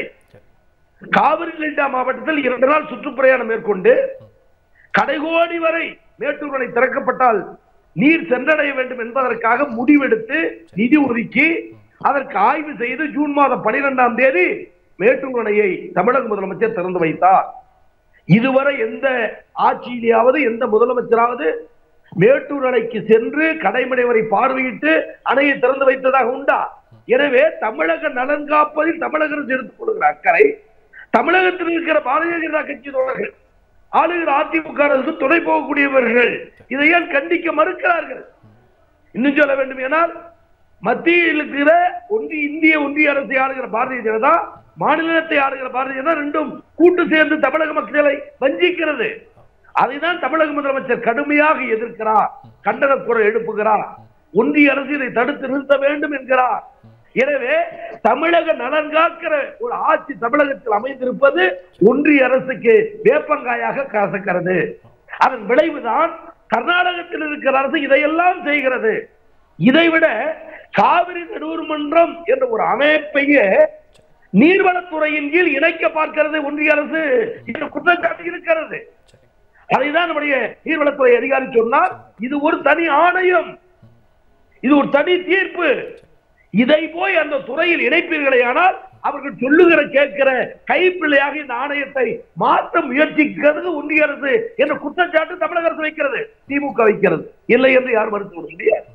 காவிரி டெல்டா மாவட்டத்தில் இரண்டு நாள் சுற்றுப்பிரயாணம் மேற்கொண்டு கடைகோடி வரை மேட்டூர் அணை திறக்கப்பட்டால் நீர் சென்றடைய வேண்டும் என்பதற்காக முடிவெடுத்து நிதி ஒதுக்கி அதற்கு ஆய்வு செய்து ஜூன் மாதம் பனிரெண்டாம் தேதி மேட்டூர் அணையை தமிழக முதலமைச்சர் திறந்து வைத்தார் இதுவரை எந்த ஆட்சியிலேயாவது எந்த முதலமைச்சராவது மேட்டூர் அணைக்கு சென்று கடைமடை வரை பார்வையிட்டு அணையை திறந்து வைத்ததாக உண்டா எனவே தமிழக நலன் காப்பதில் தமிழக அரசு எடுத்துக் கொள்கிற அக்கறை தமிழகத்தில் இருக்கிற பாரதிய ஜனதா கட்சி தோழர்கள் ஆளுகிற அதிமுக அரசுக்கு துணை போகக்கூடியவர்கள் இதை ஏன் கண்டிக்க மறுக்கிறார்கள் இன்னும் சொல்ல வேண்டும் ஏனால் மத்தியில் இருக்கிற ஒன்றிய இந்திய ஒன்றிய அரசை ஆளுகிற பாரதிய ஜனதா மாநிலத்தை ஆளுகிற பாரதிய ஜனதா ரெண்டும் கூட்டு சேர்ந்து தமிழக மக்களை வஞ்சிக்கிறது அதைதான் தமிழக முதலமைச்சர் கடுமையாக எதிர்க்கிறார் கண்டன குரல் எழுப்புகிறார் ஒன்றிய அரசு இதை தடுத்து நிறுத்த வேண்டும் என்கிறார் எனவே தமிழக நலன் காக்கிற ஒரு ஆட்சி தமிழகத்தில் அமைந்திருப்பது ஒன்றிய அரசுக்கு வேப்பங்காயாக கசக்கிறது அதன் விளைவுதான் கர்நாடகத்தில் இருக்கிற அரசு இதையெல்லாம் செய்கிறது இதைவிட காவிரி நடுவர் மன்றம் என்ற ஒரு அமைப்பையே நீர்வளத்துறையின் கீழ் இணைக்க பார்க்கிறது ஒன்றிய அரசு என்ற குற்றச்சாட்டு இருக்கிறது அதைதான் நம்முடைய நீர்வளத்துறை அதிகாரி சொன்னார் இது ஒரு தனி ஆணையம் இது ஒரு தனி தீர்ப்பு இதை போய் அந்த துறையில் இணைப்பீர்களே ஆனால் அவர்கள் சொல்லுகிற கேட்கிற கைப்பிள்ளையாக இந்த ஆணையத்தை மாற்ற முயற்சிக்கிறது ஒன்றிய அரசு என்ற குற்றச்சாட்டு தமிழக அரசு வைக்கிறது திமுக வைக்கிறது இல்லை என்று யார் மறுத்து விட முடியாது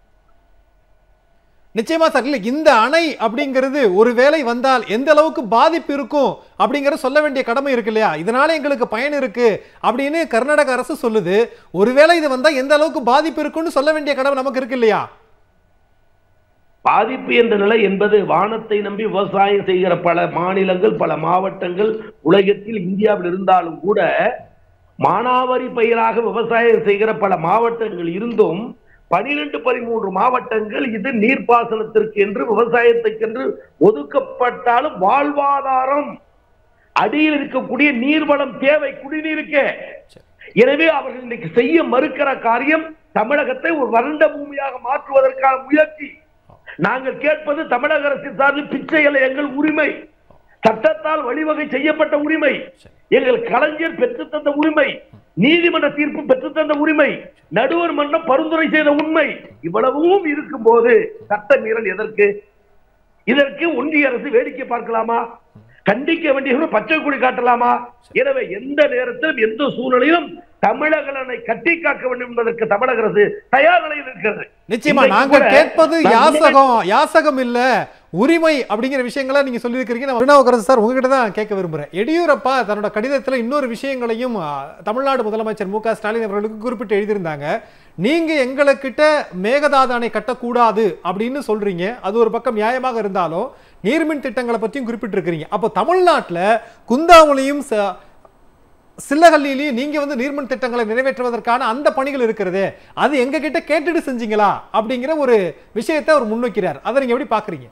நிச்சயமா சார் இல்ல இந்த அணை அப்படிங்கிறது ஒருவேளை வந்தால் எந்த அளவுக்கு பாதிப்பு இருக்கும் அப்படிங்கறத சொல்ல வேண்டிய கடமை இருக்கு இல்லையா இதனால எங்களுக்கு பயன் இருக்கு அப்படின்னு கர்நாடக அரசு சொல்லுது ஒருவேளை இது வந்தா எந்த அளவுக்கு பாதிப்பு இருக்குன்னு சொல்ல வேண்டிய கடமை நமக்கு இருக்கு இல்லையா பாதிப்பு என்ற நிலை என்பது வானத்தை நம்பி விவசாயம் செய்கிற பல மாநிலங்கள் பல மாவட்டங்கள் உலகத்தில் இந்தியாவில் இருந்தாலும் கூட மானாவாரி பயிராக விவசாயம் செய்கிற பல மாவட்டங்கள் இருந்தும் பனிரெண்டு பதிமூன்று மாவட்டங்கள் இது நீர்ப்பாசனத்திற்கு என்று விவசாயத்துக்கென்று ஒதுக்கப்பட்டாலும் வாழ்வாதாரம் அடியில் இருக்கக்கூடிய நீர்வளம் தேவை குடிநீருக்கே எனவே அவர்கள் இன்னைக்கு செய்ய மறுக்கிற காரியம் தமிழகத்தை ஒரு வறண்ட பூமியாக மாற்றுவதற்கான முயற்சி நாங்கள் கேட்பது தமிழக அரசின் சார்பில் பிச்சை அல்ல எங்கள் உரிமை சட்டத்தால் வழிவகை செய்யப்பட்ட உரிமை எங்கள் கலைஞர் பெற்றுத் தந்த உரிமை நீதிமன்ற தீர்ப்பு பெற்றுத் தந்த உரிமை நடுவர் மன்றம் பரிந்துரை செய்த உண்மை இவ்வளவும் இருக்கும் போது சட்ட மீறல் எதற்கு இதற்கு ஒன்றிய அரசு வேடிக்கை பார்க்கலாமா கண்டிக்க வேண்டியவர்கள் பச்சை கொடி காட்டலாமா எனவே எந்த நேரத்திலும் எந்த சூழ்நிலையிலும் தமிழக நலனை கட்டி காக்க வேண்டும் என்பதற்கு தமிழக அரசு தயார் நிலையில் இருக்கிறது நிச்சயமா இன்றைக்கு நாங்க கூட கேட்பது நான் யாசகம் யாசகம் இல்ல உரிமை அப்படிங்கிற விஷயங்களை நீங்க சொல்லியிருக்கிறீங்க நான் திருநாவுக்கரசு சார் உங்ககிட்ட தான் கேட்க விரும்புறேன் எடியூரப்பா தன்னோட கடிதத்துல இன்னொரு விஷயங்களையும் ஆ, தமிழ்நாடு முதலமைச்சர் மு க ஸ்டாலின் அவர்களுக்கு குறிப்பிட்டு எழுதியிருந்தாங்க நீங்க எங்களுக்கிட்ட மேகதாது அணை கட்டக்கூடாது அப்படின்னு சொல்றீங்க அது ஒரு பக்கம் நியாயமாக இருந்தாலும் நீர்மின் திட்டங்களை பற்றியும் குறிப்பிட்டிருக்கிறீங்க அப்போ தமிழ்நாட்டுல குந்தாவுலையும் ச- சில்லகல்லியிலையும் நீங்க வந்து நீர்மின் திட்டங்களை நிறைவேற்றுவதற்கான அந்த பணிகள் இருக்கிறதே அது எங்க கிட்ட கேட்டுட்டு செஞ்சீங்களா அப்படிங்கிற ஒரு விஷயத்தை அவர் முன்வைக்கிறார் அதை நீங்க எப்படி பாக்குறீங்க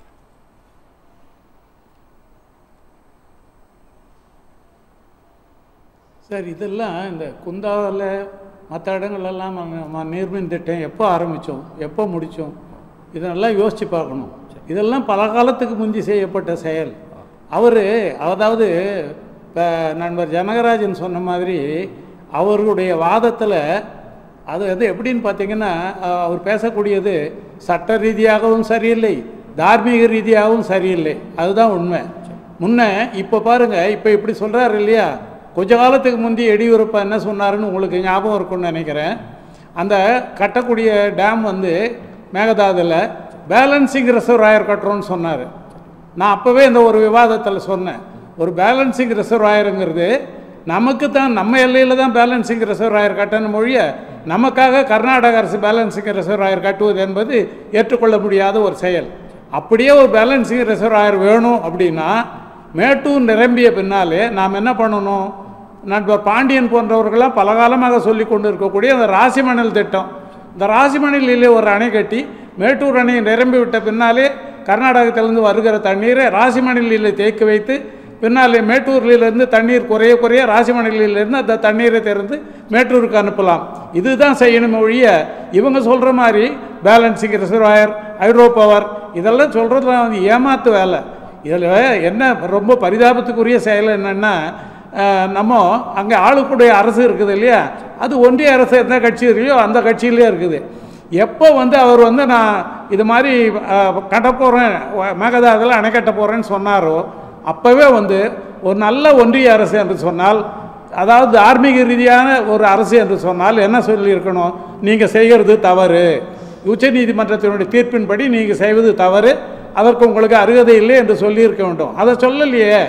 சார் இதெல்லாம் இந்த குந்தாவில் மற்ற இடங்கள்லாம் நம்ம நீர்மின் திட்டம் எப்போ ஆரம்பித்தோம் எப்போ முடித்தோம் இதெல்லாம் யோசித்து பார்க்கணும் இதெல்லாம் பல காலத்துக்கு முந்தி செய்யப்பட்ட செயல் அவர் அதாவது இப்போ நண்பர் ஜனகராஜன் சொன்ன மாதிரி அவர்களுடைய வாதத்தில் அது அது எப்படின்னு பார்த்தீங்கன்னா அஹ், அவர் பேசக்கூடியது சட்ட ரீதியாகவும் சரியில்லை தார்மீக ரீதியாகவும் சரியில்லை அதுதான் உண்மை முன்ன இப்போ பாருங்க இப்போ இப்படி சொல்றாரு இல்லையா கொஞ்ச காலத்துக்கு முந்தி எடியூரப்பா என்ன சொன்னாருன்னு உங்களுக்கு ஞாபகம் இருக்கும்னு நினைக்கிறேன் அந்த கட்டக்கூடிய டேம் வந்து மேகதாதுல பேலன்சிங் ரிசர்வாயர் கட்டுறோம்னு சொன்னார் நான் அப்போவே இந்த ஒரு விவாதத்தில் சொன்னேன் ஒரு பேலன்சிங் ரிசர்வாயருங்கிறது நமக்கு தான் நம்ம எல்லையில் தான் பேலன்சிங் ரிசர்வாயர் கட்டணும் மொழிய நமக்காக கர்நாடக அரசு பேலன்சிங் ரிசர்வாயர் கட்டுவது என்பது ஏற்றுக்கொள்ள முடியாத ஒரு செயல் அப்படியே ஒரு பேலன்சிங் ரிசர்வாயர் வேணும் அப்படின்னா மேட்டூர் நிரம்பிய பின்னாலே நாம் என்ன பண்ணணும் நண்பர் பாண்டியன் போன்றவர்களாம் பல காலமாக சொல்லி கொண்டு இருக்கக்கூடிய அந்த ராசிமணல் திட்டம் இந்த ராசிமணலிலே ஒரு அணை கட்டி மேட்டூர் அணை நிரம்பி விட்ட பின்னாலே கர்நாடகத்திலிருந்து வருகிற தண்ணீரை ராசிமணலில் தேக்கி வைத்து பின்னாலே மேட்டூரிலிருந்து தண்ணீர் குறைய குறைய ராசிமணலிலிருந்து அந்த தண்ணீரை திறந்து மேட்டூருக்கு அனுப்பலாம் இதுதான் செய்யணும் ஒழிய இவங்க சொல்கிற மாதிரி பேலன்சிங் ரிசர்வாயர் ஹைட்ரோ பவர் இதெல்லாம் சொல்கிறதுலாம் வந்து ஏமாத்து வேலை இதில் என்ன ரொம்ப பரிதாபத்துக்குரிய செயல் என்னென்னா நம்ம அங்கே ஆளுக்குடைய அரசு இருக்குது இல்லையா அது ஒன்றிய அரசு எந்த கட்சி இல்லையோ அந்த கட்சியிலே இருக்குது எப்போ வந்து அவர் வந்து நான் இது மாதிரி கட்ட போகிறேன் மேகதாதில் அணை கட்ட போகிறேன்னு சொன்னாரோ அப்போவே வந்து ஒரு நல்ல ஒன்றிய அரசு என்று சொன்னால் அதாவது தார்மீக ரீதியான ஒரு அரசு என்று சொன்னால் என்ன சொல்லியிருக்கணும் நீங்கள் செய்கிறது தவறு உச்சநீதிமன்றத்தினுடைய தீர்ப்பின்படி நீங்கள் செய்வது தவறு அதற்கு உங்களுக்கு அருகதை இல்லை என்று சொல்லியிருக்க வேண்டும் அதை சொல்லலையே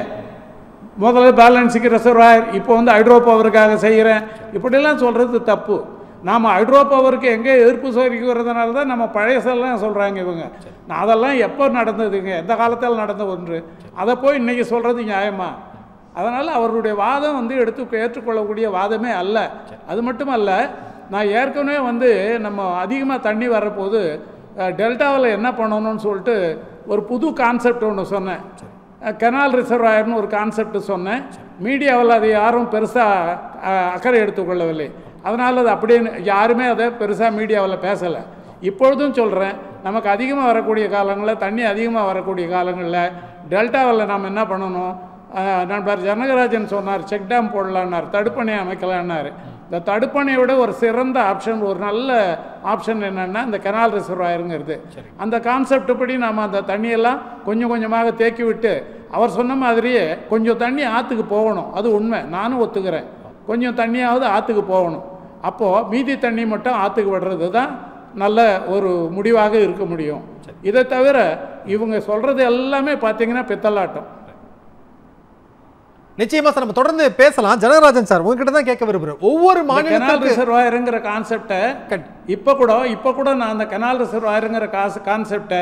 முதல்ல பேலன்ஸுக்கு ரிசர்வாயர் இப்போ வந்து ஹைட்ரோ பவருக்காக செய்கிறேன் இப்படிலாம் சொல்கிறது தப்பு நாம் ஹைட்ரோ பவருக்கு எங்கே எதிர்ப்பு சொல்லிக்கிறதுனால தான் நம்ம பழையசெல்லாம் சொல்கிறாங்க இவங்க நான் அதெல்லாம் எப்போ நடந்ததுங்க எந்த காலத்தில் நடந்த ஒன்று அதை போய் இன்றைக்கி சொல்கிறது நியாயமா அதனால் அவருடைய வாதம் வந்து எடுத்து ஏற்றுக்கொள்ளக்கூடிய வாதமே அல்ல அது மட்டும் அல்ல நான் ஏற்கனவே வந்து நம்ம அதிகமாக தண்ணி வரப்போது டெல்டாவில் என்ன பண்ணணும்னு சொல்லிட்டு ஒரு புது கான்செப்ட் ஒன்று சொன்னேன் கெனால் ரிசர்வாயர்னு ஒரு கான்செப்ட் சொன்னேன் மீடியாவில் அதை யாரும் பெருசாக அக்கறை எடுத்துக்கொள்ளவில்லை அதனால் அது அப்படியே யாருமே அதை பெருசாக மீடியாவில் பேசலை இப்பொழுதும் சொல்கிறேன் நமக்கு அதிகமாக வரக்கூடிய காலங்களில் தண்ணி அதிகமாக வரக்கூடிய காலங்களில் டெல்டாவில் நாம் என்ன பண்ணணும் நண்பர் ஜனகராஜன் சொன்னார் செக் டேம் போடலான்னார் தடுப்பணை அமைக்கலான்னார் இந்த தடுப்பணையை விட ஒரு சிறந்த ஆப்ஷன் ஒரு நல்ல ஆப்ஷன் என்னென்னா இந்த கெனால் ரிசர்வாயருங்கிறது அந்த கான்செப்ட் படி நாம் அந்த தண்ணியெல்லாம் கொஞ்சம் கொஞ்சமாக தேக்கி விட்டு அவர் சொன்ன மாதிரியே கொஞ்சம் தண்ணி ஆற்றுக்கு போகணும் அது உண்மை நானும் ஒத்துக்கிறேன் கொஞ்சம் தண்ணியாவது ஆற்றுக்கு போகணும் அப்போது மீதி தண்ணி மட்டும் ஆற்றுக்கு விடுறது தான் நல்ல ஒரு முடிவாக இருக்க முடியும் இதை தவிர இவங்க சொல்கிறது எல்லாமே பார்த்தீங்கன்னா பித்தலாட்டம் நிச்சயமா சார் நம்ம தொடர்ந்து பேசலாம் ஜனகராஜன் சார் உங்ககிட்ட தான் கேட்க விரும்புறேன் ஒவ்வொரு கெனால் மாநிலத்திற்கு ரிசர்வாயருங்கிற கான்செப்டை இப்போ கூட இப்போ கூட நான் அந்த கெனால் ரிசர்வாயருங்கிற காசு கான்செப்டை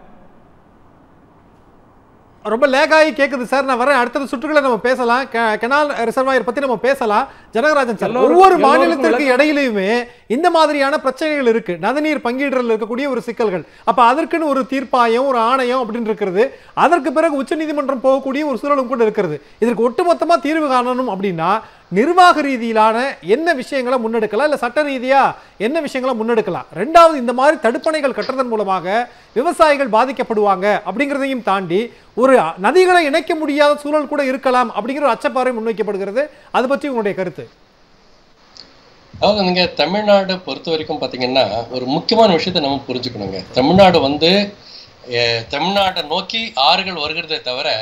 ரொம்ப லேகாகி கேக்குது சார் நான் வரேன் அடுத்த சுற்றுகளை நம்ம பேசலாம் கெ- கெனால் ரிசர்வாயர் பத்தி நம்ம பேசலாம் ஜனகராஜன் சார் எல்லோரும்- ஒவ்வொரு எல்லோருக்கும் மாநிலத்திற்கு இடையிலுமே இந்த மாதிரியான பிரச்சனைகள் இருக்கு நதிநீர் பங்கீடுறதுல இருக்கக்கூடிய ஒரு சிக்கல்கள் அப்ப அதற்குன்னு ஒரு தீர்ப்பாயம் ஒரு ஆணையம் அப்படின்னு இருக்கிறது அதற்கு பிறகு உச்சநீதிமன்றம் போகக்கூடிய ஒரு சூழலும் கூட இருக்கிறது இதற்கு ஒட்டுமொத்தமா தீர்வு காணணும் அப்படின்னா நிர்வாக ரீதியிலான என்ன விஷயங்களை முன்னெடுக்கலாம் இல்ல சட்ட ரீதியா என்ன விஷயங்களை முன்னெடுக்கலாம் ரெண்டாவது இந்த மாதிரி தடுப்பணைகள் கட்டுறதன் மூலமாக விவசாயிகள் பாதிக்கப்படுவாங்க அப்படிங்கிறதையும் தாண்டி ஒரு நதிகளை இணைக்க முடியாத சூழல் கூட இருக்கலாம் அப்படிங்கிற ஒரு அச்சப்பாறை முன்வைக்கப்படுகிறது அது பற்றி உங்களுடைய கருத்து அதாவது நீங்க தமிழ்நாடு பொறுத்த வரைக்கும் பாத்தீங்கன்னா ஒரு முக்கியமான விஷயத்தை நம்ம புரிஞ்சுக்கணுங்க தமிழ்நாடு வந்து அஹ், தமிழ்நாட்டை நோக்கி ஆறுகள் வருகிறதே தவிர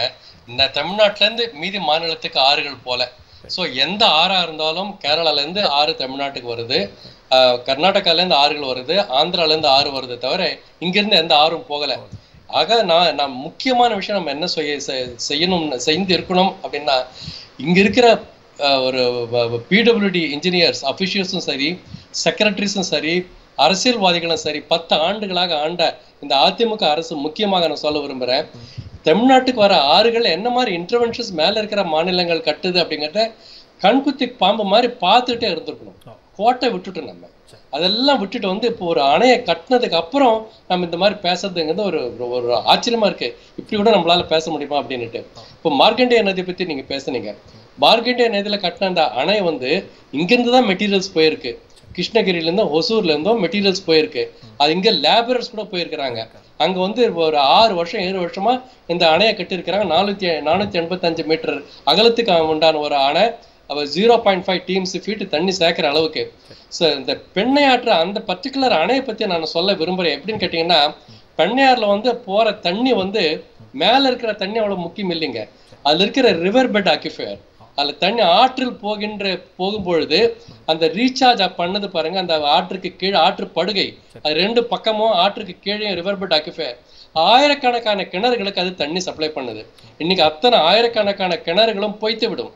இந்த தமிழ்நாட்டுல இருந்து மீதி மாநிலத்துக்கு ஆறுகள் போல சோ எந்த ஆறா இருந்தாலும் கேரளால இருந்து ஆறு தமிழ்நாட்டுக்கு வருது ஆஹ் கர்நாடகால இருந்து ஆறுகள் வருது ஆந்திரால இருந்து ஆறு வருது தவிர இங்க இருந்து எந்த ஆறும் போகல ஆக நான் நான் முக்கியமான விஷயம் நம்ம என்ன செய்ய செ- செய்யணும் செய்து இருக்கணும் அப்படின்னா இங்க இருக்கிற ஆஹ், ஒரு பிடபிள்யூடி இன்ஜினியர்ஸ் அஃபிஷியல்ஸும் சரி செக்ரட்டரிஸும் சரி அரசியல்வாதிகளும் சரி பத்து ஆண்டுகளாக ஆண்ட இந்த அதிமுக அரசு முக்கியமாக நான் சொல்ல விரும்புறேன் தமிழ்நாட்டுக்கு வர ஆறுகள் என்ன மாதிரி இன்டர்வென்ஷன்ஸ் மேல இருக்கிற மாநிலங்கள் கட்டுது அப்படிங்கிறத கண்குத்தி பாம்பு மாதிரி பார்த்துட்டே இருந்திருக்கணும் கோட்டை விட்டுட்டு நம்ம அதெல்லாம் விட்டுட்டு வந்து இப்போ ஒரு அணையை கட்டினதுக்கு அப்புறம் நம்ம இந்த மாதிரி பேசுறதுங்கிறது ஒரு ஒரு- ஒரு ஆச்சரியமா இருக்கு இப்படி கூட நம்மளால பேச முடியுமா அப்படின்னுட்டு இப்போ மார்க்கண்டேய நதியை பத்தி நீங்க பேசுனீங்க மார்க்கண்டேய நதியில கட்டின அந்த அணை வந்து இங்கிருந்து தான் மெட்டீரியல்ஸ் போயிருக்கு கிருஷ்ணகிரில இருந்தும் ஒசூர்ல இருந்தும் மெட்டீரியல்ஸ் போயிருக்கு அது இங்க லேபரர்ஸ் கூட போயிருக்கிறாங்க அங்க வந்து ஒரு ஆறு வருஷம் ஏழு வருஷமா இந்த அணையை கட்டியிருக்கிறாங்க நானூத்தி நானூத்தி எண்பத்தஞ்சு மீட்டர் அகலத்துக்கு உண்டான ஒரு அணை அவ zero point five TMC feet தண்ணி சேர்க்கிற அளவுக்கு ஸோ இந்த பெண்ணையாற்று அந்த பர்டிகுலர் அணையை பத்தி நான் சொல்ல விரும்புறேன் எப்படின்னு கேட்டீங்கன்னா பெண்ணையாறுல வந்து போற தண்ணி வந்து மேல இருக்கிற தண்ணி அவ்வளவு முக்கியம் இல்லைங்க அதுல இருக்கிற ரிவர் பெட் அக்யூஃபயர் அதுல தண்ணி ஆற்றில் போகின்ற போகும்பொழுது அந்த ரீசார்ஜ் பண்ணது பாருங்க அந்த ஆற்றுக்கு கீழே ஆற்று படுகை அது ரெண்டு பக்கமும் ஆற்றுக்கு கீழே ரிவர் பெட் அக்யூஃபயர் ஆயிரக்கணக்கான கிணறுகளுக்கு அது தண்ணி சப்ளை பண்ணுது இன்னைக்கு அத்தனை ஆயிரக்கணக்கான கிணறுகளும் பொய்த்து விடும்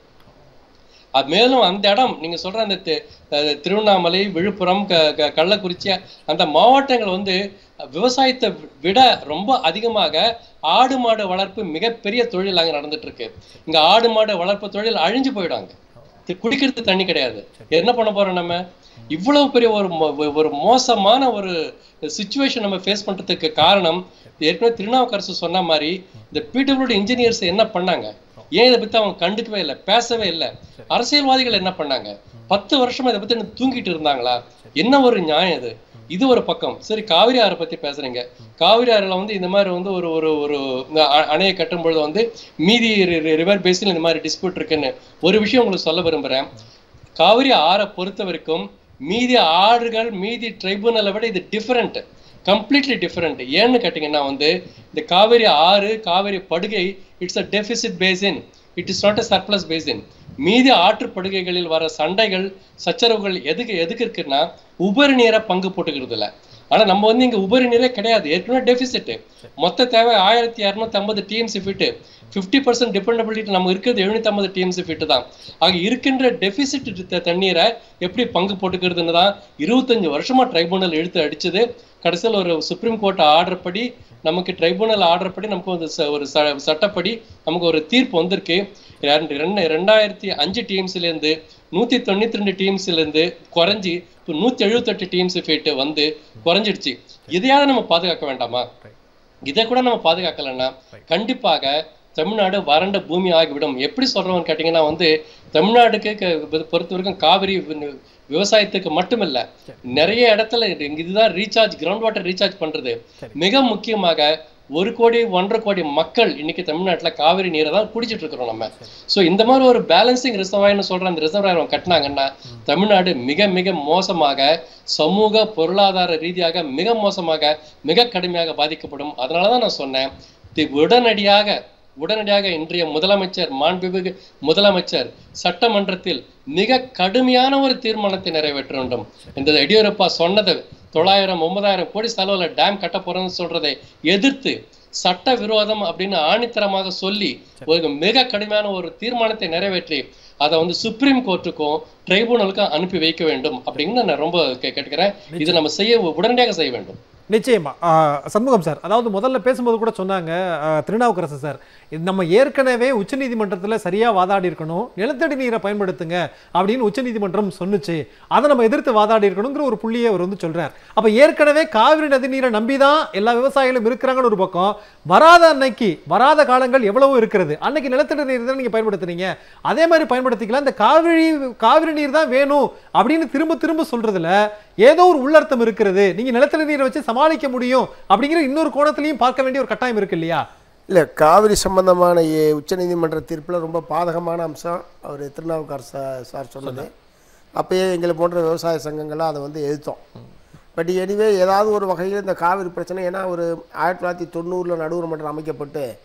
அது மேலும் அந்த இடம் நீங்க சொல்ற அந்த தி- அஹ் திருவண்ணாமலை விழுப்புரம் க- க- கள்ளக்குறிச்சி அந்த மாவட்டங்கள் வந்து விவசாயத்தை விட ரொம்ப அதிகமாக ஆடு மாடு வளர்ப்பு மிகப்பெரிய தொழில் அங்க நடந்துட்டு இருக்கு இங்க ஆடு மாடு வளர்ப்பு தொழில் அழிஞ்சு போயிடாங்க தி- குடிக்கிறது தண்ணி கிடையாது என்ன பண்ண போறோம் நம்ம இவ்வளவு பெரிய ஒரு மோ- ஒரு மோசமான ஒரு சுச்சுவேஷன் நம்ம ஃபேஸ் பண்றதுக்கு காரணம் ஏற்கனவே திருநாவுக்கரசு சொன்ன மாதிரி இந்த பிடபிள்யூடி இன்ஜினியர்ஸ் என்ன பண்ணாங்க ஏன் இதை பத்தி அவங்க கண்டுக்கவே இல்லை பேசவே இல்லை அரசியல்வாதிகள் என்ன பண்ணாங்க பத்து வருஷமா இதை பத்தி என்ன தூங்கிட்டு இருந்தாங்களா என்ன ஒரு நியாயம் இது இது ஒரு பக்கம் சரி காவிரி ஆறை பத்தி பேசுறீங்க காவிரி ஆறுல வந்து இந்த மாதிரி வந்து ஒரு ஒரு ஒரு இந்த அ- அணையை கட்டும் பொழுது வந்து மீதி ரிவர் பேசில் இந்த மாதிரி டிஸ்பியூட் இருக்குன்னு ஒரு விஷயம் உங்களுக்கு சொல்ல விரும்புறேன் காவிரி ஆறை பொறுத்த வரைக்கும் மீதி ஆறுகள் மீதி ட்ரைபுனலை விட இது டிஃபரெண்ட் கம்ப்ளீட்லி டிஃபரெண்ட் ஏன்னு கேட்டிங்கன்னா வந்து இந்த காவிரி ஆறு காவிரி படுகை it's a deficit basin it is not a surplus basin மீதி ஆற்று படுகைகளில் வர சண்டைகள் சச்சரவுகள் எதுக்கு எதுக்கு இருக்குன்னா உபரி நீரை பங்கு போட்டுக்கிறது இல்ல ஆனா நம்ம வந்து இங்க உபரி நீரே கிடையாது ஏற்கனவே டெபிசிட் மொத்த தேவை ஆயிரத்தி இரநூத்தி ஐம்பது TMC feet fifty percent dependability நம்ம இருக்கிறது எழுநூத்தி ஐம்பது டிஎம்சி ஃபிட்டு தான் ஆக இருக்கின்ற டெபிசிட் தண்ணீரை எப்படி பங்கு போட்டுக்கிறதுன்னு தான் இருபத்தஞ்சு வருஷமா ட்ரைபுனல் இழுத்து அடிச்சது கடைசியில் ஒரு சுப்ரீம் கோர்ட் ஆர்டர் படி நமக்கு ட்ரைபுனல் ஆர்டர் படி நமக்கு ஒரு ச- ஒரு ச- சட்டப்படி நமக்கு ஒரு தீர்ப்பு வந்திருக்கு ரெண்டு ரெண்டு ரெண்டாயிரத்தி அஞ்சு டீம்ஸ்ல இருந்து நூத்தி தொண்ணூத்தி ரெண்டு டீம்ஸ்ல இருந்து குறைஞ்சி இப்போ நூத்தி எழுபத்தெட்டு டீம்ஸ் ஃபீட் வந்து குறைஞ்சிடுச்சு இதையாவது நம்ம பாதுகாக்க வேண்டாமா இதை கூட நம்ம பாதுகாக்கலைன்னா கண்டிப்பாக தமிழ்நாடு வறண்ட பூமி ஆகிவிடும் எப்படி சொல்றோம்னு கேட்டிங்கன்னா வந்து தமிழ்நாடுக்கு க- பொ- பொறுத்த வரைக்கும் காவிரி வி- விவசாயத்துக்கு மட்டுமில்ல நிறைய இடத்துல இது- இதுதான் ரீசார்ஜ் கிரவுண்ட் வாட்டர் ரீசார்ஜ் பண்றது மிக முக்கியமாக ஒரு கோடி ஒன்றரை கோடி மக்கள் இன்னைக்கு தமிழ்நாட்டுல காவிரி நீரை தான் குடிச்சிட்டு இருக்கிறோம் நம்ம சோ இந்த மாதிரி ஒரு பேலன்சிங் ரிசர்வாயர்னு சொல்ற அந்த ரிசர்வாயர் கட்டினாங்கன்னா தமிழ்நாடு மிக மிக மோசமாக சமூக பொருளாதார ரீதியாக மிக மோசமாக மிக கடுமையாக பாதிக்கப்படும் அதனாலதான் நான் சொன்னேன் தி- உடனடியாக உடனடியாக இன்றைய முதலமைச்சர் மாண்புமிகு முதலமைச்சர் சட்டமன்றத்தில் மிக கடுமையான ஒரு தீர்மானத்தை நிறைவேற்ற வேண்டும் இந்த எடியூரப்பா சொன்னது தொள்ளாயிரம் ஒன்பதாயிரம் கோடி செலவுல டேம் கட்ட போறோம்னு சொல்றதை எதிர்த்து சட்ட விரோதம் அப்படின்னு ஆணித்தரமாக சொல்லி ஒரு மிக கடுமையான ஒரு தீர்மானத்தை நிறைவேற்றி அதை வந்து சுப்ரீம் கோர்ட்டுக்கும் ட்ரைபுனலுக்கும் அனுப்பி வைக்க வேண்டும் அப்படின்னு நான் ரொம்ப கே- கேட்டுக்கிறேன் இது நம்ம செய்ய உடனடியாக செய்ய வேண்டும் நிச்சயமா ஆஹ் சண்முகம் சார் அதாவது முதல்ல பேசும்போது கூட சொன்னாங்க ஆஹ் திருநாவுக்கரசு சார் இது நம்ம ஏற்கனவே உச்சநீதிமன்றத்தில் சரியா வாதாடி இருக்கணும் நிலத்தடி நீரை பயன்படுத்துங்க அப்படின்னு உச்சநீதிமன்றம் சொன்னுச்சு அதை நம்ம எதிர்த்து வாதாடி இருக்கணுங்கிற ஒரு புள்ளியை அவர் வந்து சொல்றார் அப்ப ஏற்கனவே காவிரி நதி நீரை நம்பி தான் எல்லா விவசாயிகளும் இருக்கிறாங்கன்னு ஒரு பக்கம் வராத அன்னைக்கு வராத காலங்கள் எவ்வளவோ இருக்கிறது அன்னைக்கு நிலத்தடி நீர் தான் நீங்க பயன்படுத்துறீங்க அதே மாதிரி பயன்படுத்திக்கலாம் இந்த காவிரி காவிரி நீர் தான் வேணும் அப்படின்னு திரும்ப திரும்ப சொல்றதுல ஏதோ ஒரு உள்ளர்த்தம் இருக்கிறது நீங்க நிலத்தடி நீரை வச்சு சமாளிக்க முடியும் அப்படிங்கிற இன்னொரு கோணத்திலையும் பார்க்க வேண்டிய ஒரு கட்டாயம் இருக்கு இல்லையா இல்லை காவிரி சம்பந்தமான ஏ- உச்சநீதிமன்ற தீர்ப்பில் ரொம்ப பாதகமான அம்சம் அவர் திருநாவுக்கரசு சார் சார் சொன்னது அப்பயே எங்களை போன்ற விவசாய சங்கங்கள்லாம் அதை வந்து எதிர்த்தோம் பட் எனிவே ஏதாவது ஒரு வகையில் இந்த காவிரி பிரச்சனை ஏன்னா ஒரு ஆயிரத்தி தொள்ளாயிரத்தி தொண்ணூறில் நடுவர் மன்றம் அமைக்கப்பட்டு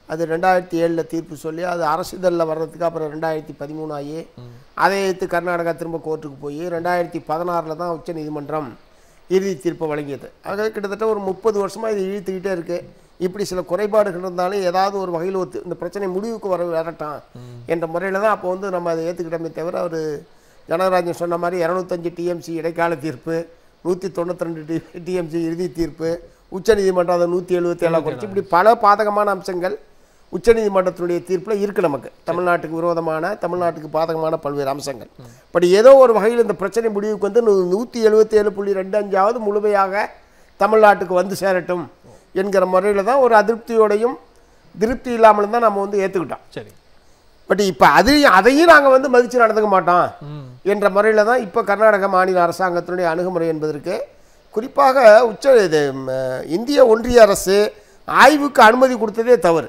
அது ரெண்டாயிரத்தி ஏழில் தீர்ப்பு சொல்லி அது அரசிதழில் வர்றதுக்கு அப்புறம் ரெண்டாயிரத்தி பதிமூணு ஆகி அதை எடுத்து கர்நாடகா திரும்ப கோர்ட்டுக்கு போய் ரெண்டாயிரத்தி பதினாறில் தான் உச்ச நீதிமன்றம் இறுதி தீர்ப்பை வழங்கியது ஆக கிட்டத்தட்ட ஒரு முப்பது வருஷமாக இது இழுத்துக்கிட்டே இருக்குது இப்படி சில குறைபாடுகள் இருந்தாலும் ஏதாவது ஒரு வகையில் ஒத்து இந்த பிரச்சனை முடிவுக்கு வர வரட்டான் என்ற முறையில் தான் அப்போ வந்து நம்ம அதை ஏற்றுக்கிட்டோமே தவிர அவர் ஜனகராஜன் சொன்ன மாதிரி இரநூத்தஞ்சு டிஎம்சி இடைக்கால தீர்ப்பு நூற்றி தொண்ணூற்றி ரெண்டு டி டிஎம்சி இறுதி தீர்ப்பு உச்சநீதிமன்றம் அதை நூற்றி எழுபத்தி ஏழாக குறைச்சி இப்படி பல பாதகமான அம்சங்கள் உச்சநீதிமன்றத்தினுடைய தீர்ப்பில் இருக்குது நமக்கு தமிழ்நாட்டுக்கு விரோதமான தமிழ்நாட்டுக்கு பாதகமான பல்வேறு அம்சங்கள் பட் ஏதோ ஒரு வகையில் இந்த பிரச்சனை முடிவுக்கு வந்து நூ- நூற்றி எழுபத்தி ஏழு புள்ளி ரெண்டு அஞ்சாவது முழுமையாக தமிழ்நாட்டுக்கு வந்து சேரட்டும் என்கிற முறையில் தான் ஒரு அதிருப்தியோடையும் திருப்தி இல்லாமலும் தான் நம்ம வந்து ஏற்றுக்கிட்டோம் சரி பட் இப்போ அதையும் அதையும் நாங்கள் வந்து மதித்து நடந்துக்க மாட்டோம் என்ற முறையில் தான் இப்போ கர்நாடக மாநில அரசாங்கத்தினுடைய அணுகுமுறை என்பதற்கு குறிப்பாக உச்ச இது ம், இந்திய ஒன்றிய அரசு ஆய்வுக்கு அனுமதி கொடுத்ததே தவறு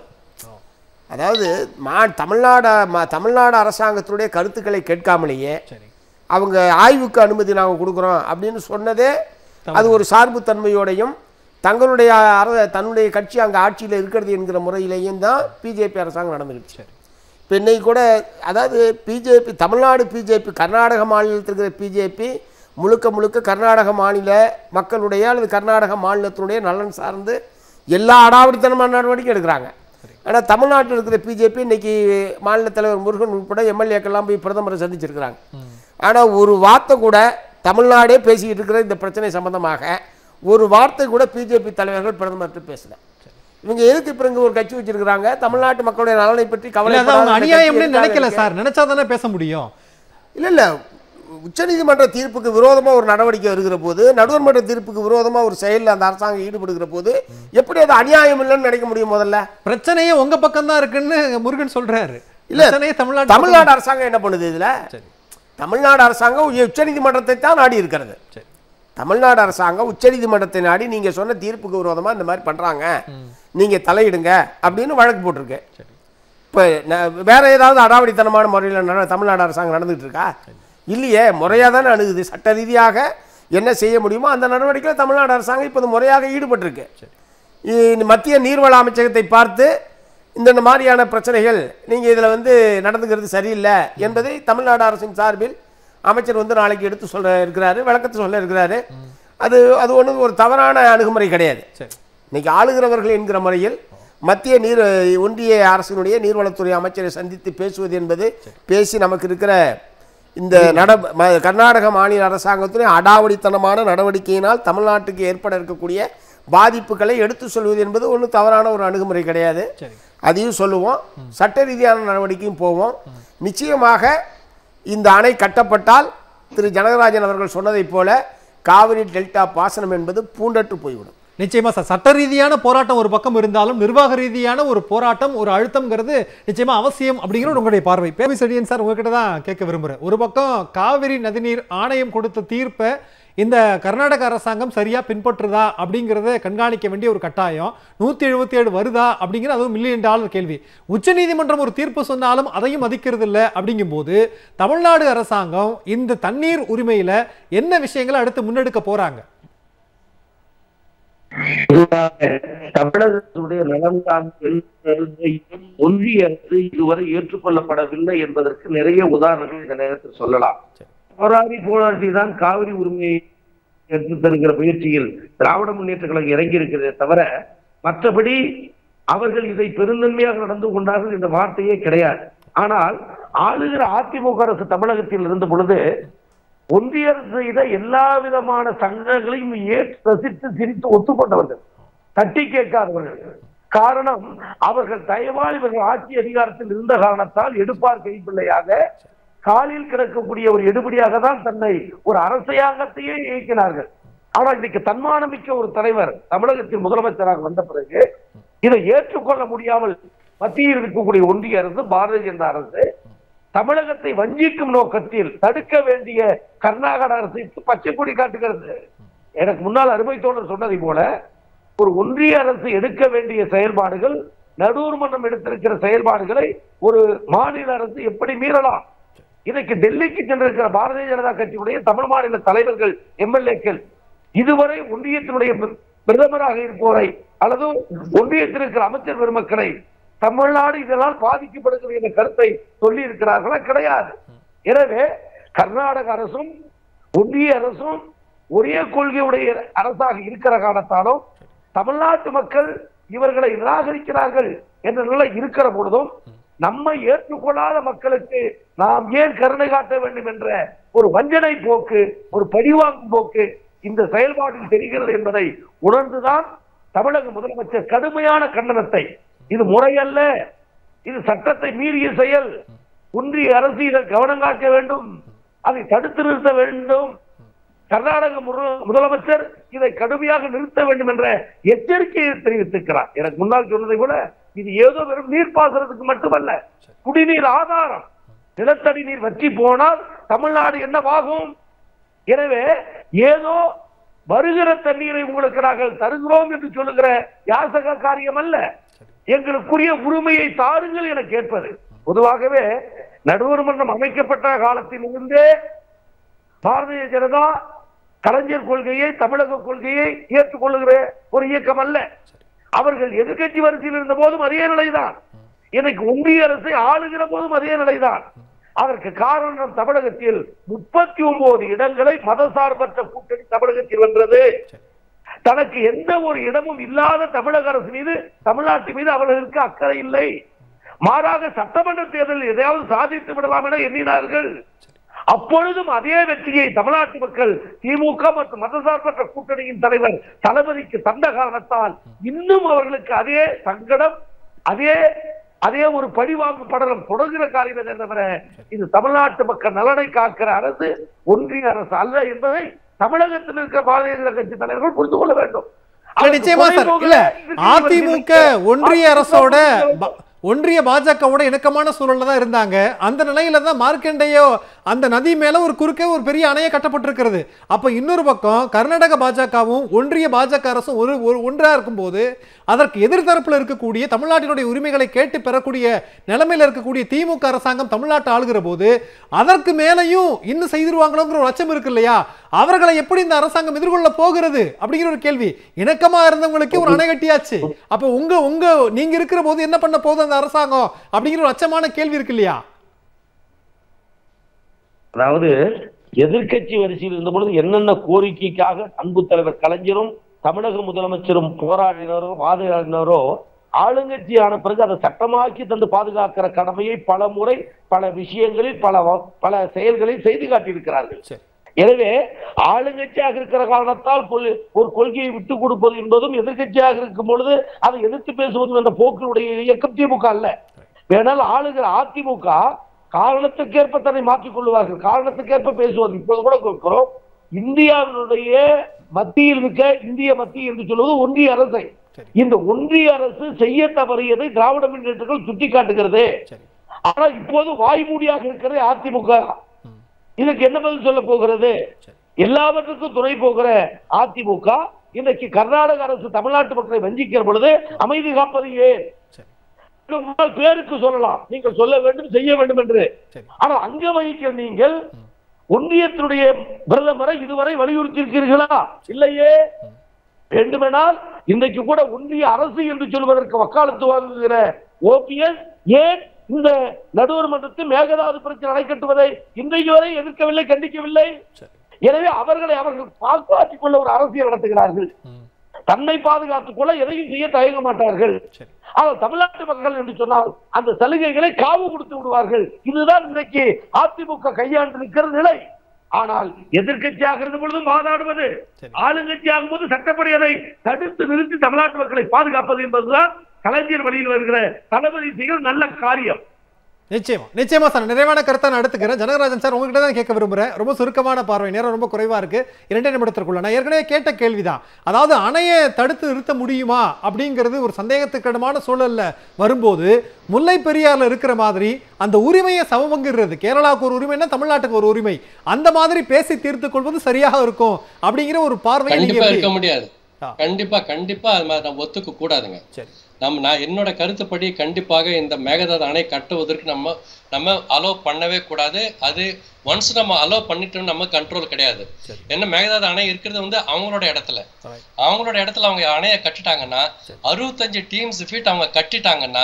அதாவது மா தமிழ்நாடு ம- தமிழ்நாடு அரசாங்கத்தினுடைய கருத்துக்களை கேட்காமலேயே சரி அவங்க ஆய்வுக்கு அனுமதி நாங்கள் கொடுக்குறோம் அப்படின்னு சொன்னதே அது ஒரு சார்புத்தன்மையோடையும் தங்களுடைய அர தன்னுடைய கட்சி அங்கே ஆட்சியில் இருக்கிறது என்கிற முறையிலேயும் தான் பிஜேபி அரசாங்கம் நடந்துக்கிச்சு இப்போ இன்னைக்கு கூட அதாவது பிஜேபி தமிழ்நாடு பிஜேபி கர்நாடக மாநிலத்தில் இருக்கிற பிஜேபி முழுக்க முழுக்க கர்நாடக மாநில மக்களுடைய அல்லது கர்நாடக மாநிலத்தினுடைய நலன் சார்ந்து எல்லா அடாவடித்தனமான நடவடிக்கை எடுக்கிறாங்க ஆனால் தமிழ்நாட்டில் இருக்கிற பிஜேபி இன்னைக்கு மாநில தலைவர் முருகன் உட்பட எம்எல்ஏக்கெல்லாம் போய் பிரதமரை சந்திச்சிருக்கிறாங்க ஆனால் ஒரு வார்த்தை கூட தமிழ்நாடே பேசிக்கிட்டு இருக்கிற இந்த பிரச்சனை சம்பந்தமாக ஒரு வார்த்தை கூட பிஜேபி தலைவர்கள் பிரதமர்கிட்ட பேசல இவங்க எதுக்கு இப்போ இங்கே ஒரு கட்சி வச்சிருக்கிறாங்க தமிழ்நாட்டு மக்களுடைய நலனை பற்றி இல்ல அது அவங்க கவலை அநியாயம்னு நினைக்கல சார் நினைச்சா தானே பேச முடியும் இல்ல இல்ல உச்சநீதிமன்ற தீர்ப்புக்கு விரோதமா ஒரு நடவடிக்கை வருகிற போது நடுவர் மன்ற தீர்ப்புக்கு விரோதமா ஒரு செயலில் அந்த அரசாங்கம் ஈடுபடுகிற போது எப்படி அது அநியாயம் இல்லைன்னு நினைக்க முடியும் முதல்ல பிரச்சனையே உங்க பக்கம் தான் இருக்குன்னு முருகன் சொல்றாரு இல்ல, பிரச்சனையே தமிழ்நாடு தமிழ்நாடு அரசாங்கம் என்ன பண்ணுது இதுல சரி தமிழ்நாடு அரசாங்கம் உய- உச்சநீதிமன்றத்தை தான் நாடி இருக்கிறது சரி தமிழ்நாடு அரசாங்கம் உச்சநீதிமன்றத்தை நாடி நீங்க சொன்ன தீர்ப்புக்கு விரோதமா இந்த மாதிரி பண்றாங்க நீங்க தலையிடுங்க அப்படின்னு வழக்கு போட்டிருக்கு சரி இப்போ வேற ஏதாவது அடாவடித்தனமான முறையில் நட தமிழ்நாடு அரசாங்கம் நடந்துகிட்டு இருக்கா இல்லையே முறையாக தானே அணுகுது சட்ட ரீதியாக என்ன செய்ய முடியுமோ அந்த நடவடிக்கையில் தமிழ்நாடு அரசாங்கம் இப்போது முறையாக ஈடுபட்டிருக்கு இ- மத்திய நீர்வள அமைச்சகத்தை பார்த்து இந்த மாதிரியான பிரச்சனைகள் நீங்கள் இதில் வந்து நடந்துக்கிறது சரியில்லை என்பதை தமிழ்நாடு அரசின் சார்பில் அமைச்சர் வந்து நாளைக்கு எடுத்து சொல்ல இருக்கிறாரு விளக்கத்தை சொல்ல இருக்கிறாரு அது அது ஒன்றும் ஒரு தவறான அணுகுமுறை கிடையாது சரி இன்னைக்கு ஆளுகிறவர்கள் என்கிற முறையில் மத்திய நீர் ஒன்றிய அரசினுடைய நீர்வளத்துறை அமைச்சரை சந்தித்து பேசுவது என்பது பேசி நமக்கு இருக்கிற இந்த நட ம- கர்நாடக மாநில அரசாங்கத்துடைய அடாவடித்தனமான நடவடிக்கையினால் தமிழ்நாட்டுக்கு ஏற்பட இருக்கக்கூடிய பாதிப்புகளை எடுத்து சொல்வது என்பது ஒன்றும் தவறான ஒரு அணுகுமுறை கிடையாது சரி அதையும் சொல்லுவோம் சட்ட ரீதியான நடவடிக்கையும் போவோம் நிச்சயமாக இந்த அணை கட்டப்பட்டால் திரு ஜனகராஜன் அவர்கள் சொன்னதைப் போல காவிரி டெல்டா பாசனம் என்பது பூண்டற்று போய்விடும் நிச்சயமா சார் சட்ட ரீதியான போராட்டம் ஒரு பக்கம் இருந்தாலும் நிர்வாக ரீதியான ஒரு போராட்டம் ஒரு அழுத்தம்ங்கிறது நிச்சயமா அவசியம் அப்படிங்கிற உங்களுடைய பார்வை பேபி செடியன் சார் உங்ககிட்ட தான் கேட்க விரும்புறேன் ஒரு பக்கம் காவிரி நதிநீர் ஆணையம் கொடுத்த தீர்ப்பை இந்த கர்நாடக அரசாங்கம் சரியா பின்பற்றுதா அப்படிங்கிறத கண்காணிக்க வேண்டிய ஒரு கட்டாயம் நூத்தி எழுபத்தி ஏழு வருதா அப்படிங்கிற அதுவும் மில்லியன் டாலர் கேள்வி உச்சநீதிமன்றம் ஒரு தீர்ப்பு சொன்னாலும் அதையும் மதிக்கிறது இல்லை அப்படிங்கும்போது தமிழ்நாடு அரசாங்கம் இந்த தண்ணீர் உரிமையில என்ன விஷயங்களை அடுத்து முன்னெடுக்க போறாங்க பொதுவாக தமிழகத்துடைய நலன் சார்ந்த கொள்கையும் ஒன்றிய அரசு இதுவரை ஏற்றுக்கொள்ளப்படவில்லை என்பதற்கு நிறைய உதாரணங்கள் இந்த நேரத்தில் சொல்லலாம் போராடி போராடி தான் காவிரி உரிமையை எடுத்து தருகிற முயற்சியில் திராவிட முன்னேற்ற கழகம் இறங்கி இருக்கிறதே தவிர மற்றபடி அவர்கள் இதை பெருந்தன்மையாக நடந்து கொண்டார்கள் இந்த வார்த்தையே கிடையாது ஆனால் ஆளுகிற அதிமுக அரசு தமிழகத்தில் இருந்த பொழுது ஒன்றிய அரசு செய்த எல்லா விதமான சங்கங்களையும் ஏற்று ரசித்து சிரித்து ஒத்துக்கொண்டவர்கள் தட்டி கேட்காதவர்கள் காரணம் அவர்கள் தயவால் இவர்கள் ஆட்சி அதிகாரத்தில் இருந்த காரணத்தால் எடுப்பார் கைப்பிள்ளையாக காலில் கிடக்கக்கூடிய ஒரு எடுபடியாக தான் தன்னை ஒரு அரசாங்கத்தையே இயக்கினார்கள் ஆனால் இன்னைக்கு தன்மானமிக்க ஒரு தலைவர் தமிழகத்தின் முதலமைச்சராக வந்த பிறகு இதை ஏற்றுக்கொள்ள முடியாமல் மத்தியில் இருக்கக்கூடிய ஒன்றிய அரசு பாரதிய ஜனதா அரசு தமிழகத்தை வஞ்சிக்கும் நோக்கத்தில் தடுக்க வேண்டிய கர்நாடக அரசு பச்சை கொடி காட்டுகிறது எனக்கு முன்னால் அருமை தோழர் சொன்னதை போல ஒரு ஒன்றிய அரசு எடுக்க வேண்டிய செயல்பாடுகள் நடுவர் மன்றம் எடுத்திருக்கிற செயல்பாடுகளை ஒரு மாநில அரசு எப்படி மீறலாம் இன்னைக்கு டெல்லிக்கு சென்றிருக்கிற பாரதிய ஜனதா கட்சியுடைய தமிழ் மாநில தலைவர்கள் எம்எல்ஏக்கள் இதுவரை ஒன்றியத்தினுடைய பிர- பிரதமராக இருப்போரை அல்லது ஒன்றியத்தில் இருக்கிற அமைச்சர் பெருமக்களை தமிழ்நாடு இதனால் பாதிக்கப்படுகிறது என்ற கருத்தை சொல்லி இருக்கிறார்களா கிடையாது எனவே கர்நாடக அரசும் ஒன்றிய அரசும் ஒரே கொள்கையுடைய அரசாக இருக்கிற காரணத்தாலும் தமிழ்நாட்டு மக்கள் இவர்களை நிராகரிக்கிறார்கள் என்ற நிலை இருக்கிற பொழுதும் நம்மை ஏற்றுக்கொள்ளாத மக்களுக்கு நாம் ஏன் கருணை காட்ட வேண்டும் என்ற ஒரு வஞ்சனை போக்கு ஒரு பழிவாங்கும் போக்கு இந்த செயல்பாட்டில் தெரிகிறது என்பதை உணர்ந்துதான் தமிழக முதலமைச்சர் கடுமையான கண்டனத்தை இது முறையல்ல இது சட்டத்தை மீறிய செயல் ஒன்றிய அரசு இதில் கவனம் காட்ட வேண்டும் அதை தடுத்து நிறுத்த வேண்டும் கர்நாடக முரு- முதலமைச்சர் இதை கடுமையாக நிறுத்த வேண்டும் என்ற எச்சரிக்கையை தெரிவித்திருக்கிறார் எனக்கு முன்னால் சொன்னதை போல இது ஏதோ வெறும் நீர்ப்பாசனத்துக்கு மட்டுமல்ல குடிநீர் ஆதாரம் நிலத்தடி நீர் வற்றி போனால் தமிழ்நாடு என்னவாகும் எனவே ஏதோ வருகிற தண்ணீரை உங்களுக்கு நாங்கள் தருகிறோம் என்று சொல்லுகிற யாசக காரியம் அல்ல எங்களுக்குரிய உரிமையை தாருங்கள் என கேட்பது பொதுவாகவே நடுவர் மன்றம் அமைக்கப்பட்ட காலத்தில் இருந்தே பாரதிய ஜனதா கலைஞர் கொள்கையை தமிழக கொள்கையை ஏற்றுக்கொள்ளுகிற ஒரு இயக்கம் அல்ல அவர்கள் எதிர்க்கட்சி வரிசையில் இருந்த போதும் அதே நிலைதான் இன்னைக்கு ஒன்றிய அரசை ஆளுகிற போதும் அதே நிலைதான் அதற்கு காரணம் தமிழகத்தில் முப்பத்தி ஒன்பது இடங்களை மதசார்பற்ற கூட்டணி தமிழகத்தில் வென்றது தனக்கு எந்த ஒரு இடமும் இல்லாத தமிழக அரசு மீது தமிழ்நாட்டு மீது அவர்களுக்கு அக்கறை இல்லை மாறாக சட்டமன்ற தேர்தலில் எதையாவது சாதித்து விடலாம் என எண்ணினார்கள் அப்பொழுதும் அதே வெற்றியை தமிழ்நாட்டு மக்கள் திமுக மற்றும் மதசார்பற்ற கூட்டணியின் தலைவர் தளபதிக்கு தந்த காரணத்தால் இன்னும் அவர்களுக்கு அதே சங்கடம் அதே அதே ஒரு பழிவாங்கும் படலம் தொடர்கிற காரியம் என்ன தவிர இது தமிழ்நாட்டு மக்கள் நலனை காக்கிற அரசு ஒன்றிய அரசு அல்ல என்பதை தமிழகத்தில் இருக்கிற பாரதிய ஜனதா கட்சி தலைவர்கள் புரிந்து கொள்ள வேண்டும் இல்ல, அதற்கு நிச்சயமா துணை சார் போகிற இல்ல எதிர்க்கட்சி அதிமுக வரிசையில் ஒன்றிய அரசோட அதிமுக ப- ஒன்றிய பாஜகவோட இணக்கமான சூழல்ல தான் இருந்தாங்க அந்த நிலையில தான் மார்க்கண்டேயோ அந்த நதி மேல ஒரு குறுக்கே ஒரு பெரிய அணையை கட்டப்பட்டிருக்கிறது அப்ப இன்னொரு பக்கம் கர்நாடக பாஜகவும் ஒன்றிய பாஜக அரசும் ஒரு ஒரு ஒன்றா இருக்கும்போது அதற்கு எதிர்த்தரப்புல இருக்கக்கூடிய தமிழ்நாட்டினுடைய உரிமைகளை கேட்டு பெறக்கூடிய நிலைமையில இருக்கக்கூடிய திமுக அரசாங்கம் தமிழ்நாட்டை ஆளுகிற போது அதற்கு மேலையும் இன்னும் செய்திருவாங்களோங்கிற ஒரு அச்சம் இருக்கு இல்லையா அவர்களை எப்படி இந்த அரசாங்கம் எதிர்கொள்ள போகிறது அப்படிங்கிற ஒரு கேள்வி இணக்கமா இருந்தவங்களுக்கே ஒரு அணை கட்டியாச்சு அப்ப உங்க உங்க நீங்க இருக்கிற போது என்ன பண்ண போகுது அந்த அரசாங்கம் அப்படிங்கிற ஒரு அச்சமான கேள்வி இருக்கு இல்லையா அதாவது எதிர்க்கட்சி வரிசையில் இருந்த பொழுது என்னென்ன கோரிக்கைக்காக அன்பு தலைவர் கலைஞரும் தமிழக முதலமைச்சரும் போராடினாரோ பாதுகாடினாரோ ஆளுங்கட்சியான பிறகு அதை சட்டமாக்கி தந்து பாதுகாக்கிற கடமையை பல முறை பல விஷயங்களில் பல வ- பல செயல்களில் செய்து காட்டியிருக்கிறார்கள் சரி எனவே ஆளுங்கட்சியாக இருக்கிற காரணத்தால் கொள்- ஒரு கொள்கையை விட்டு கொடுப்பது என்பதும் எதிர்க்கட்சியாக இருக்கும் பொழுது அதை எதிர்த்து பேசுவதும் என்ற போக்கினுடைய இயக்கம் திமுக அல்ல வேணால் ஆளுகிற அதிமுக காரணத்துக்கேற்ப தன்னை மாற்றிக் கொள்வார்கள் காரணத்துக்கேற்ப பேசுவது இப்போது கூட இருக்கிறோம் இந்தியாவினுடைய மத்தியில் இருக்க இந்திய மத்திய என்று சொல்வது ஒன்றிய அரசை சரி. இந்த ஒன்றிய அரசு செய்ய தவறியதை திராவிட முன்னேற்றங்கள் சுட்டிக்காட்டுகிறது சரி ஆனா இப்போது வாய்மூடியாக இருக்கிறது அதிமுக இதுக்கு என்ன பதில் சொல்ல போகிறது சரி. எல்லாவற்றுக்கும் துணை போகிற அதிமுக இன்னைக்கு கர்நாடக அரசு தமிழ்நாட்டு மக்களை வஞ்சிக்கிற பொழுது அமைதி காப்பது ஏன் சரி இதுக்கு முன்னால் பேருக்கு சொல்லலாம் நீங்கள் சொல்ல வேண்டும் செய்ய வேண்டும் என்று சரி ஆனால் அங்க வகிக்கிற நீங்கள் ஒன்றியத்தினுடைய பிரதமரை இதுவரை வலியுறுத்தி இருக்கிறீர்களா இல்லையே வேண்டுமெனால் இன்றைக்கு கூட ஒன்றிய அரசு என்று சொல்வதற்கு வக்காலத்து வாங்குகிற ஓபிஎஸ் ஏன் இந்த நடுவர் மன்றத்தில் மேகதாது பிரச்சனை அணை கட்டுவதை இன்றைக்கு வரை எதிர்க்கவில்லை கண்டிக்கவில்லை சரி எனவே அவர்களை அவர்கள் காப்பாற்றிக் கொள்ள ஒரு அரசியல் நடத்துகிறார்கள் ம், தன்னை பாதுகாத்துக் கொள்ள எதையும் செய்ய தயங்க மாட்டார்கள் சரி ஆனால் தமிழ்நாட்டு மக்கள் என்று சொன்னால் அந்த சலுகைகளை காவு கொடுத்து விடுவார்கள் இதுதான் இன்றைக்கு அதிமுக கையாண்டு நிற்கிற நிலை ஆனால் எதிர்க்கட்சியாக இருந்த பொழுதும் வாதாடுவது சரி. ஆளுங்கட்சியாகும் போது சட்டப்படி அதை தடுத்து நிறுத்தி தமிழ்நாட்டு மக்களை பாதுகாப்பது என்பதுதான் கலைஞர் வழியில் வருகிற தளபதி செய்கிற நல்ல காரியம் நிச்சயமா நிச்சயமா சார் நிறைவான கருத்தை நான் எடுத்துக்கிறேன் ஜனகராஜன் சார் உங்ககிட்ட தான் கேட்க விரும்புறேன் ரொம்ப சுருக்கமான பார்வை நேரம் ரொம்ப குறைவா இருக்கு இரண்டே நிமிடத்திற்குள்ள நான் ஏற்கனவே கேட்ட கேள்விதான் அதாவது அணையை தடுத்து நிறுத்த முடியுமா அப்படிங்கிறது ஒரு சந்தேகத்துக்கிடமான சூழல்ல வரும்போது முல்லை பெரியார்ல இருக்கிற மாதிரி அந்த உரிமையை சமபங்கிடுறது கேரளாவுக்கு ஒரு உரிமைன்னா தமிழ்நாட்டுக்கு ஒரு உரிமை அந்த மாதிரி பேசி தீர்த்துக் கொள்வது சரியாக இருக்கும் அப்படிங்கிற ஒரு பார்வையை நீங்க கண்டிப்பா எப்படி- இருக்க முடியாது ஆ. கண்டிப்பா கண்டிப்பா அது மாதிரி நம்ம ஒத்துக்க கூடாதுங்க சரி நம்ம நான் என்னோட கருத்துப்படி கண்டிப்பாக இந்த மேகதாது அணை கட்டுவதற்கு நம்ம நம்ம அலோவ் பண்ணவே கூடாது அது ஒன்ஸ் நம்ம அலோவ் பண்ணிட்டோம் நம்ம கண்ட்ரோல் கிடையாது சரி. என்ன மேகதாது அணை இருக்கிறது வந்து அவங்களோட இடத்துல Right. அவங்களோட இடத்துல அவங்க அணையை கட்டிட்டாங்கன்னா அறுபத்தஞ்சு டீம்ஸ் ஃபீட் அவங்க கட்டிட்டாங்கன்னா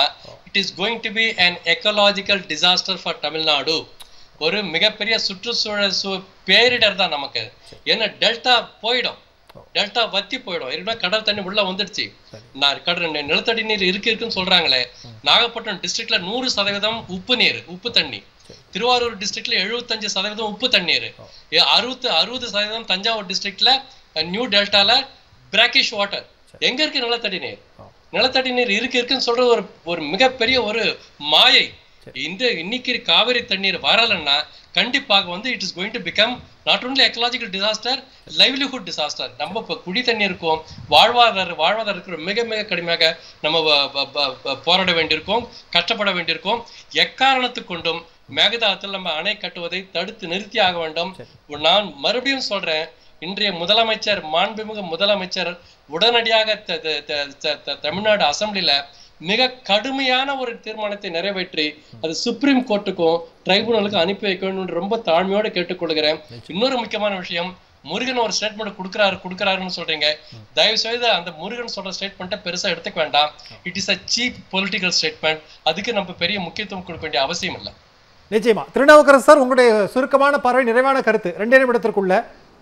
it is going to be an ecological disaster for Tamil Nadu ஒரு மிகப்பெரிய சுற்றுச்சூழல் சு பேரிடர் தான் நமக்கு ஏன்னா டெல்டா போயிடும் டெல்டா வத்தி போயிடும் ஏற்கனவே கடல் தண்ணி உள்ள வந்துடுச்சு நான் கடல் நி- நிலத்தடி நீர் இருக்கு இருக்குன்னு சொல்றாங்களே நாகப்பட்டினம் டிஸ்ட்ரிக்ட்ல நூறு சதவீதம் உப்பு நீர் உப்பு தண்ணி திருவாரூர் டிஸ்ட்ரிக்ட்ல எழுபத்தஞ்சு சதவீதம் உப்பு தண்ணீர் ஏ- அறுபத்து அறுபது சதவீதம் தஞ்சாவூர் டிஸ்ட்ரிக்ட்ல நியூ டெல்டால பிராக்கிஷ் வாட்டர் எங்க இருக்கு நிலத்தடி நீர் நிலத்தடி நீர் இருக்கு இருக்குன்னு சொல்ற ஒரு ஒரு மிகப்பெரிய ஒரு மாயை இந்த இன்னைக்கு காவிரி தண்ணீர் வரலைன்னா கண்டிப்பாக வந்து it is going to become not only ecological disaster livelihood disaster நம்ம இப்போ குடி தண்ணி இருக்கும் வாழ்வாதார வாழ்வாதாரம் இருக்கிற மிக மிக கடுமையாக நம்ம வ- வ- வ- வ- போராட வேண்டியிருக்கும் கஷ்டப்பட வேண்டியிருக்கும் எக்காரணத்து கொண்டும் மேகதாத்தில் நம்ம அணை கட்டுவதை தடுத்து நிறுத்தி ஆக வேண்டும் நான் மறுபடியும் சொல்றேன் இன்றைய முதலமைச்சர் மாண்புமிகு முதலமைச்சர் உடனடியாக த- த- த- த- த- தமிழ்நாடு அசெம்பிளில மிக கடுமையான ஒரு தீர்மானத்தை நிறைவேற்றி அது சுப்ரீம் கோர்ட்டுக்கும் ட்ரைபுனலுக்கும் அனுப்பி வைக்க வேண்டும் ரொம்ப தாழ்மையோடு கேட்டுக்கொள்கிறேன் இன்னொரு முக்கியமான விஷயம் முருகன் ஒரு ஸ்டேட்மெண்ட் கொடுக்குறாரு கொடுக்குறாருன்னு சொல்றீங்க தயவு செய்து அந்த முருகன் சொல்ற ஸ்டேட்மெண்ட்டை பெருசா எடுத்துக்க வேண்டாம் it is a cheap political statement அதுக்கு நம்ம பெரிய முக்கியத்துவம் கொடுக்க வேண்டிய அவசியம் இல்லை நிச்சயமா திருநாவுக்கரசு சார் உங்களுடைய சுருக்கமான பார்வை நிறைவான கருத்து ரெண்டே நிமிடத்திற்குள்ள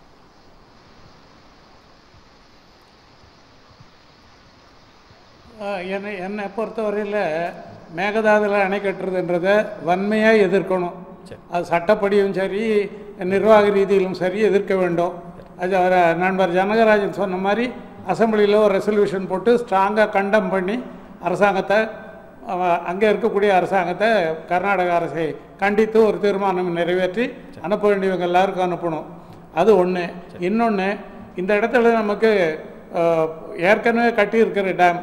ஆஹ் என்னை என்னை பொறுத்தவரையில் மேகதாதுல அணை கட்டுறதுன்றதை வன்மையாக எதிர்க்கணும் அது சட்டப்படியும் சரி நிர்வாக ரீதியிலும் சரி எதிர்க்க வேண்டும் அது அவர் நண்பர் ஜனகராஜன் சொன்ன மாதிரி அசெம்பிளியில் ஒரு ரெசல்யூஷன் போட்டு ஸ்ட்ராங்காக கண்டம் பண்ணி அரசாங்கத்தை அங்கே இருக்கக்கூடிய அரசாங்கத்தை கர்நாடக அரசை கண்டித்து ஒரு தீர்மானம் நிறைவேற்றி அனுப்ப வேண்டியவங்க எல்லாருக்கும் அனுப்பணும் அது ஒன்று இன்னொன்று இந்த இடத்துல நமக்கு ஆஹ், ஏற்கனவே கட்டியிருக்கிற டேம்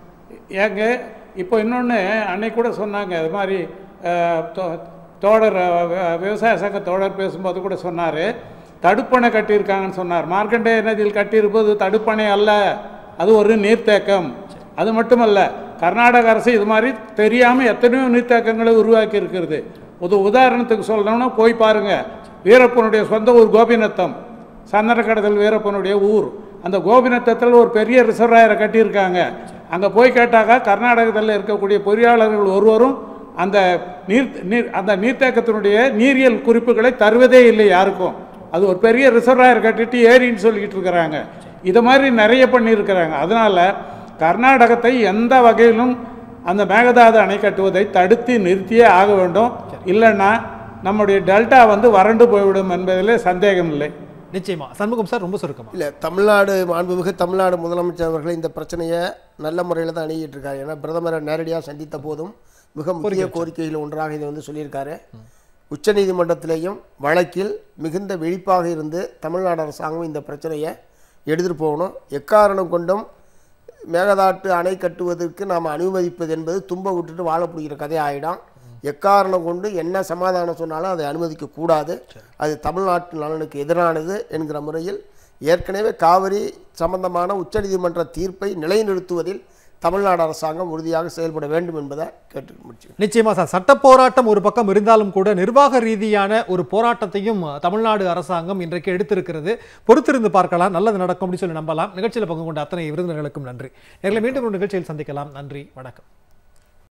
ஏங்க இப்போ இன்னொன்று அன்னைக்கு கூட சொன்னாங்க அது மாதிரி அஹ், தோ- தோழர் அஹ், வி- விவசாய சங்க தோழர் பேசும்போது கூட சொன்னார் தடுப்பணை கட்டியிருக்காங்கன்னு சொன்னார் மார்க்கண்டேய நதியில் கட்டியிருப்பது தடுப்பணை அல்ல அது ஒரு நீர்த்தேக்கம் அது மட்டுமல்ல கர்நாடக அரசு இது மாதிரி தெரியாமல் எத்தனையோ நீர்த்தேக்கங்களை உருவாக்கி இருக்கிறது ஒரு உதாரணத்துக்கு சொல்லணும்னா போய் பாருங்கள் வீரப்பனுடைய சொந்த ஊர் கோபிநத்தம் சந்தனக்கடத்தல் வீரப்பனுடைய ஊர் அந்த கோபிநத்தத்தில் ஒரு பெரிய ரிசர்வாயரை கட்டியிருக்காங்க அங்கே போய் கேட்டாக்கா கர்நாடகத்தில் இருக்கக்கூடிய பொறியாளர்கள் ஒருவரும் அந்த நீர் நீர் அந்த நீர்த்தேக்கத்தினுடைய நீரியல் குறிப்புகளை தருவதே இல்லை யாருக்கும் அது ஒரு பெரிய ரிசர்வாயர் கட்டிட்டு ஏரின்னு சொல்லிக்கிட்டு இருக்கிறாங்க இதை மாதிரி நிறைய பண்ணியிருக்கிறாங்க அதனால் கர்நாடகத்தை எந்த வகையிலும் அந்த மேகதாது அணை கட்டுவதை தடுத்து நிறுத்தியே ஆக வேண்டும் இல்லைன்னா நம்முடைய டெல்டா வந்து வறண்டு போய்விடும் என்பதில் சந்தேகம் இல்லை நிச்சயமா சண்முகம் சார் ரொம்ப சுருக்கமா இல்லை தமிழ்நாடு மாண்புமிகு தமிழ்நாடு முதலமைச்சர் அவர்கள் இந்த பிரச்சனையை நல்ல முறையில் தான் அணுகிட்டு இருக்காரு ஏன்னா பிரதமரை நேரடியாக சந்தித்த போதும் மிக முக்கிய கோரிக்கைகள் ஒன்றாக இதை வந்து சொல்லியிருக்காரு உச்சநீதிமன்றத்திலேயும் வழக்கில் மிகுந்த விழிப்பாக இருந்து தமிழ்நாடு அரசாங்கம் இந்த பிரச்சனையை எடுத்துகிட்டு போகணும் எக்காரணம் கொண்டும் மேகதாட்டு அணை கட்டுவதற்கு நாம் அனுமதிப்பது என்பது தும்ப விட்டுட்டு வாழ பிடிக்கிற கதை ஆகிடும் எக்காரணம் கொண்டு என்ன சமாதானம் சொன்னாலும் அதை அனுமதிக்க கூடாது அது தமிழ்நாட்டு நலனுக்கு எதிரானது என்கிற முறையில் ஏற்கனவே காவிரி சம்பந்தமான உச்சநீதிமன்ற தீர்ப்பை நிலைநிறுத்துவதில் தமிழ்நாடு அரசாங்கம் உறுதியாக செயல்பட வேண்டும் என்பதை கேட்டு முடிச்சு நிச்சயமா சார் சட்ட போராட்டம் ஒரு பக்கம் இருந்தாலும் கூட நிர்வாக ரீதியான ஒரு போராட்டத்தையும் தமிழ்நாடு அரசாங்கம் இன்றைக்கு எடுத்திருக்கிறது பொறுத்திருந்து பார்க்கலாம் நல்லது நடக்கும் அப்படின்னு சொல்லி நம்பலாம் நிகழ்ச்சியில் பங்கு கொண்ட அத்தனை விருந்தினர்களுக்கும் நன்றி நேரில் மீண்டும் ஒரு நிகழ்ச்சியில் சந்திக்கலாம் நன்றி வணக்கம்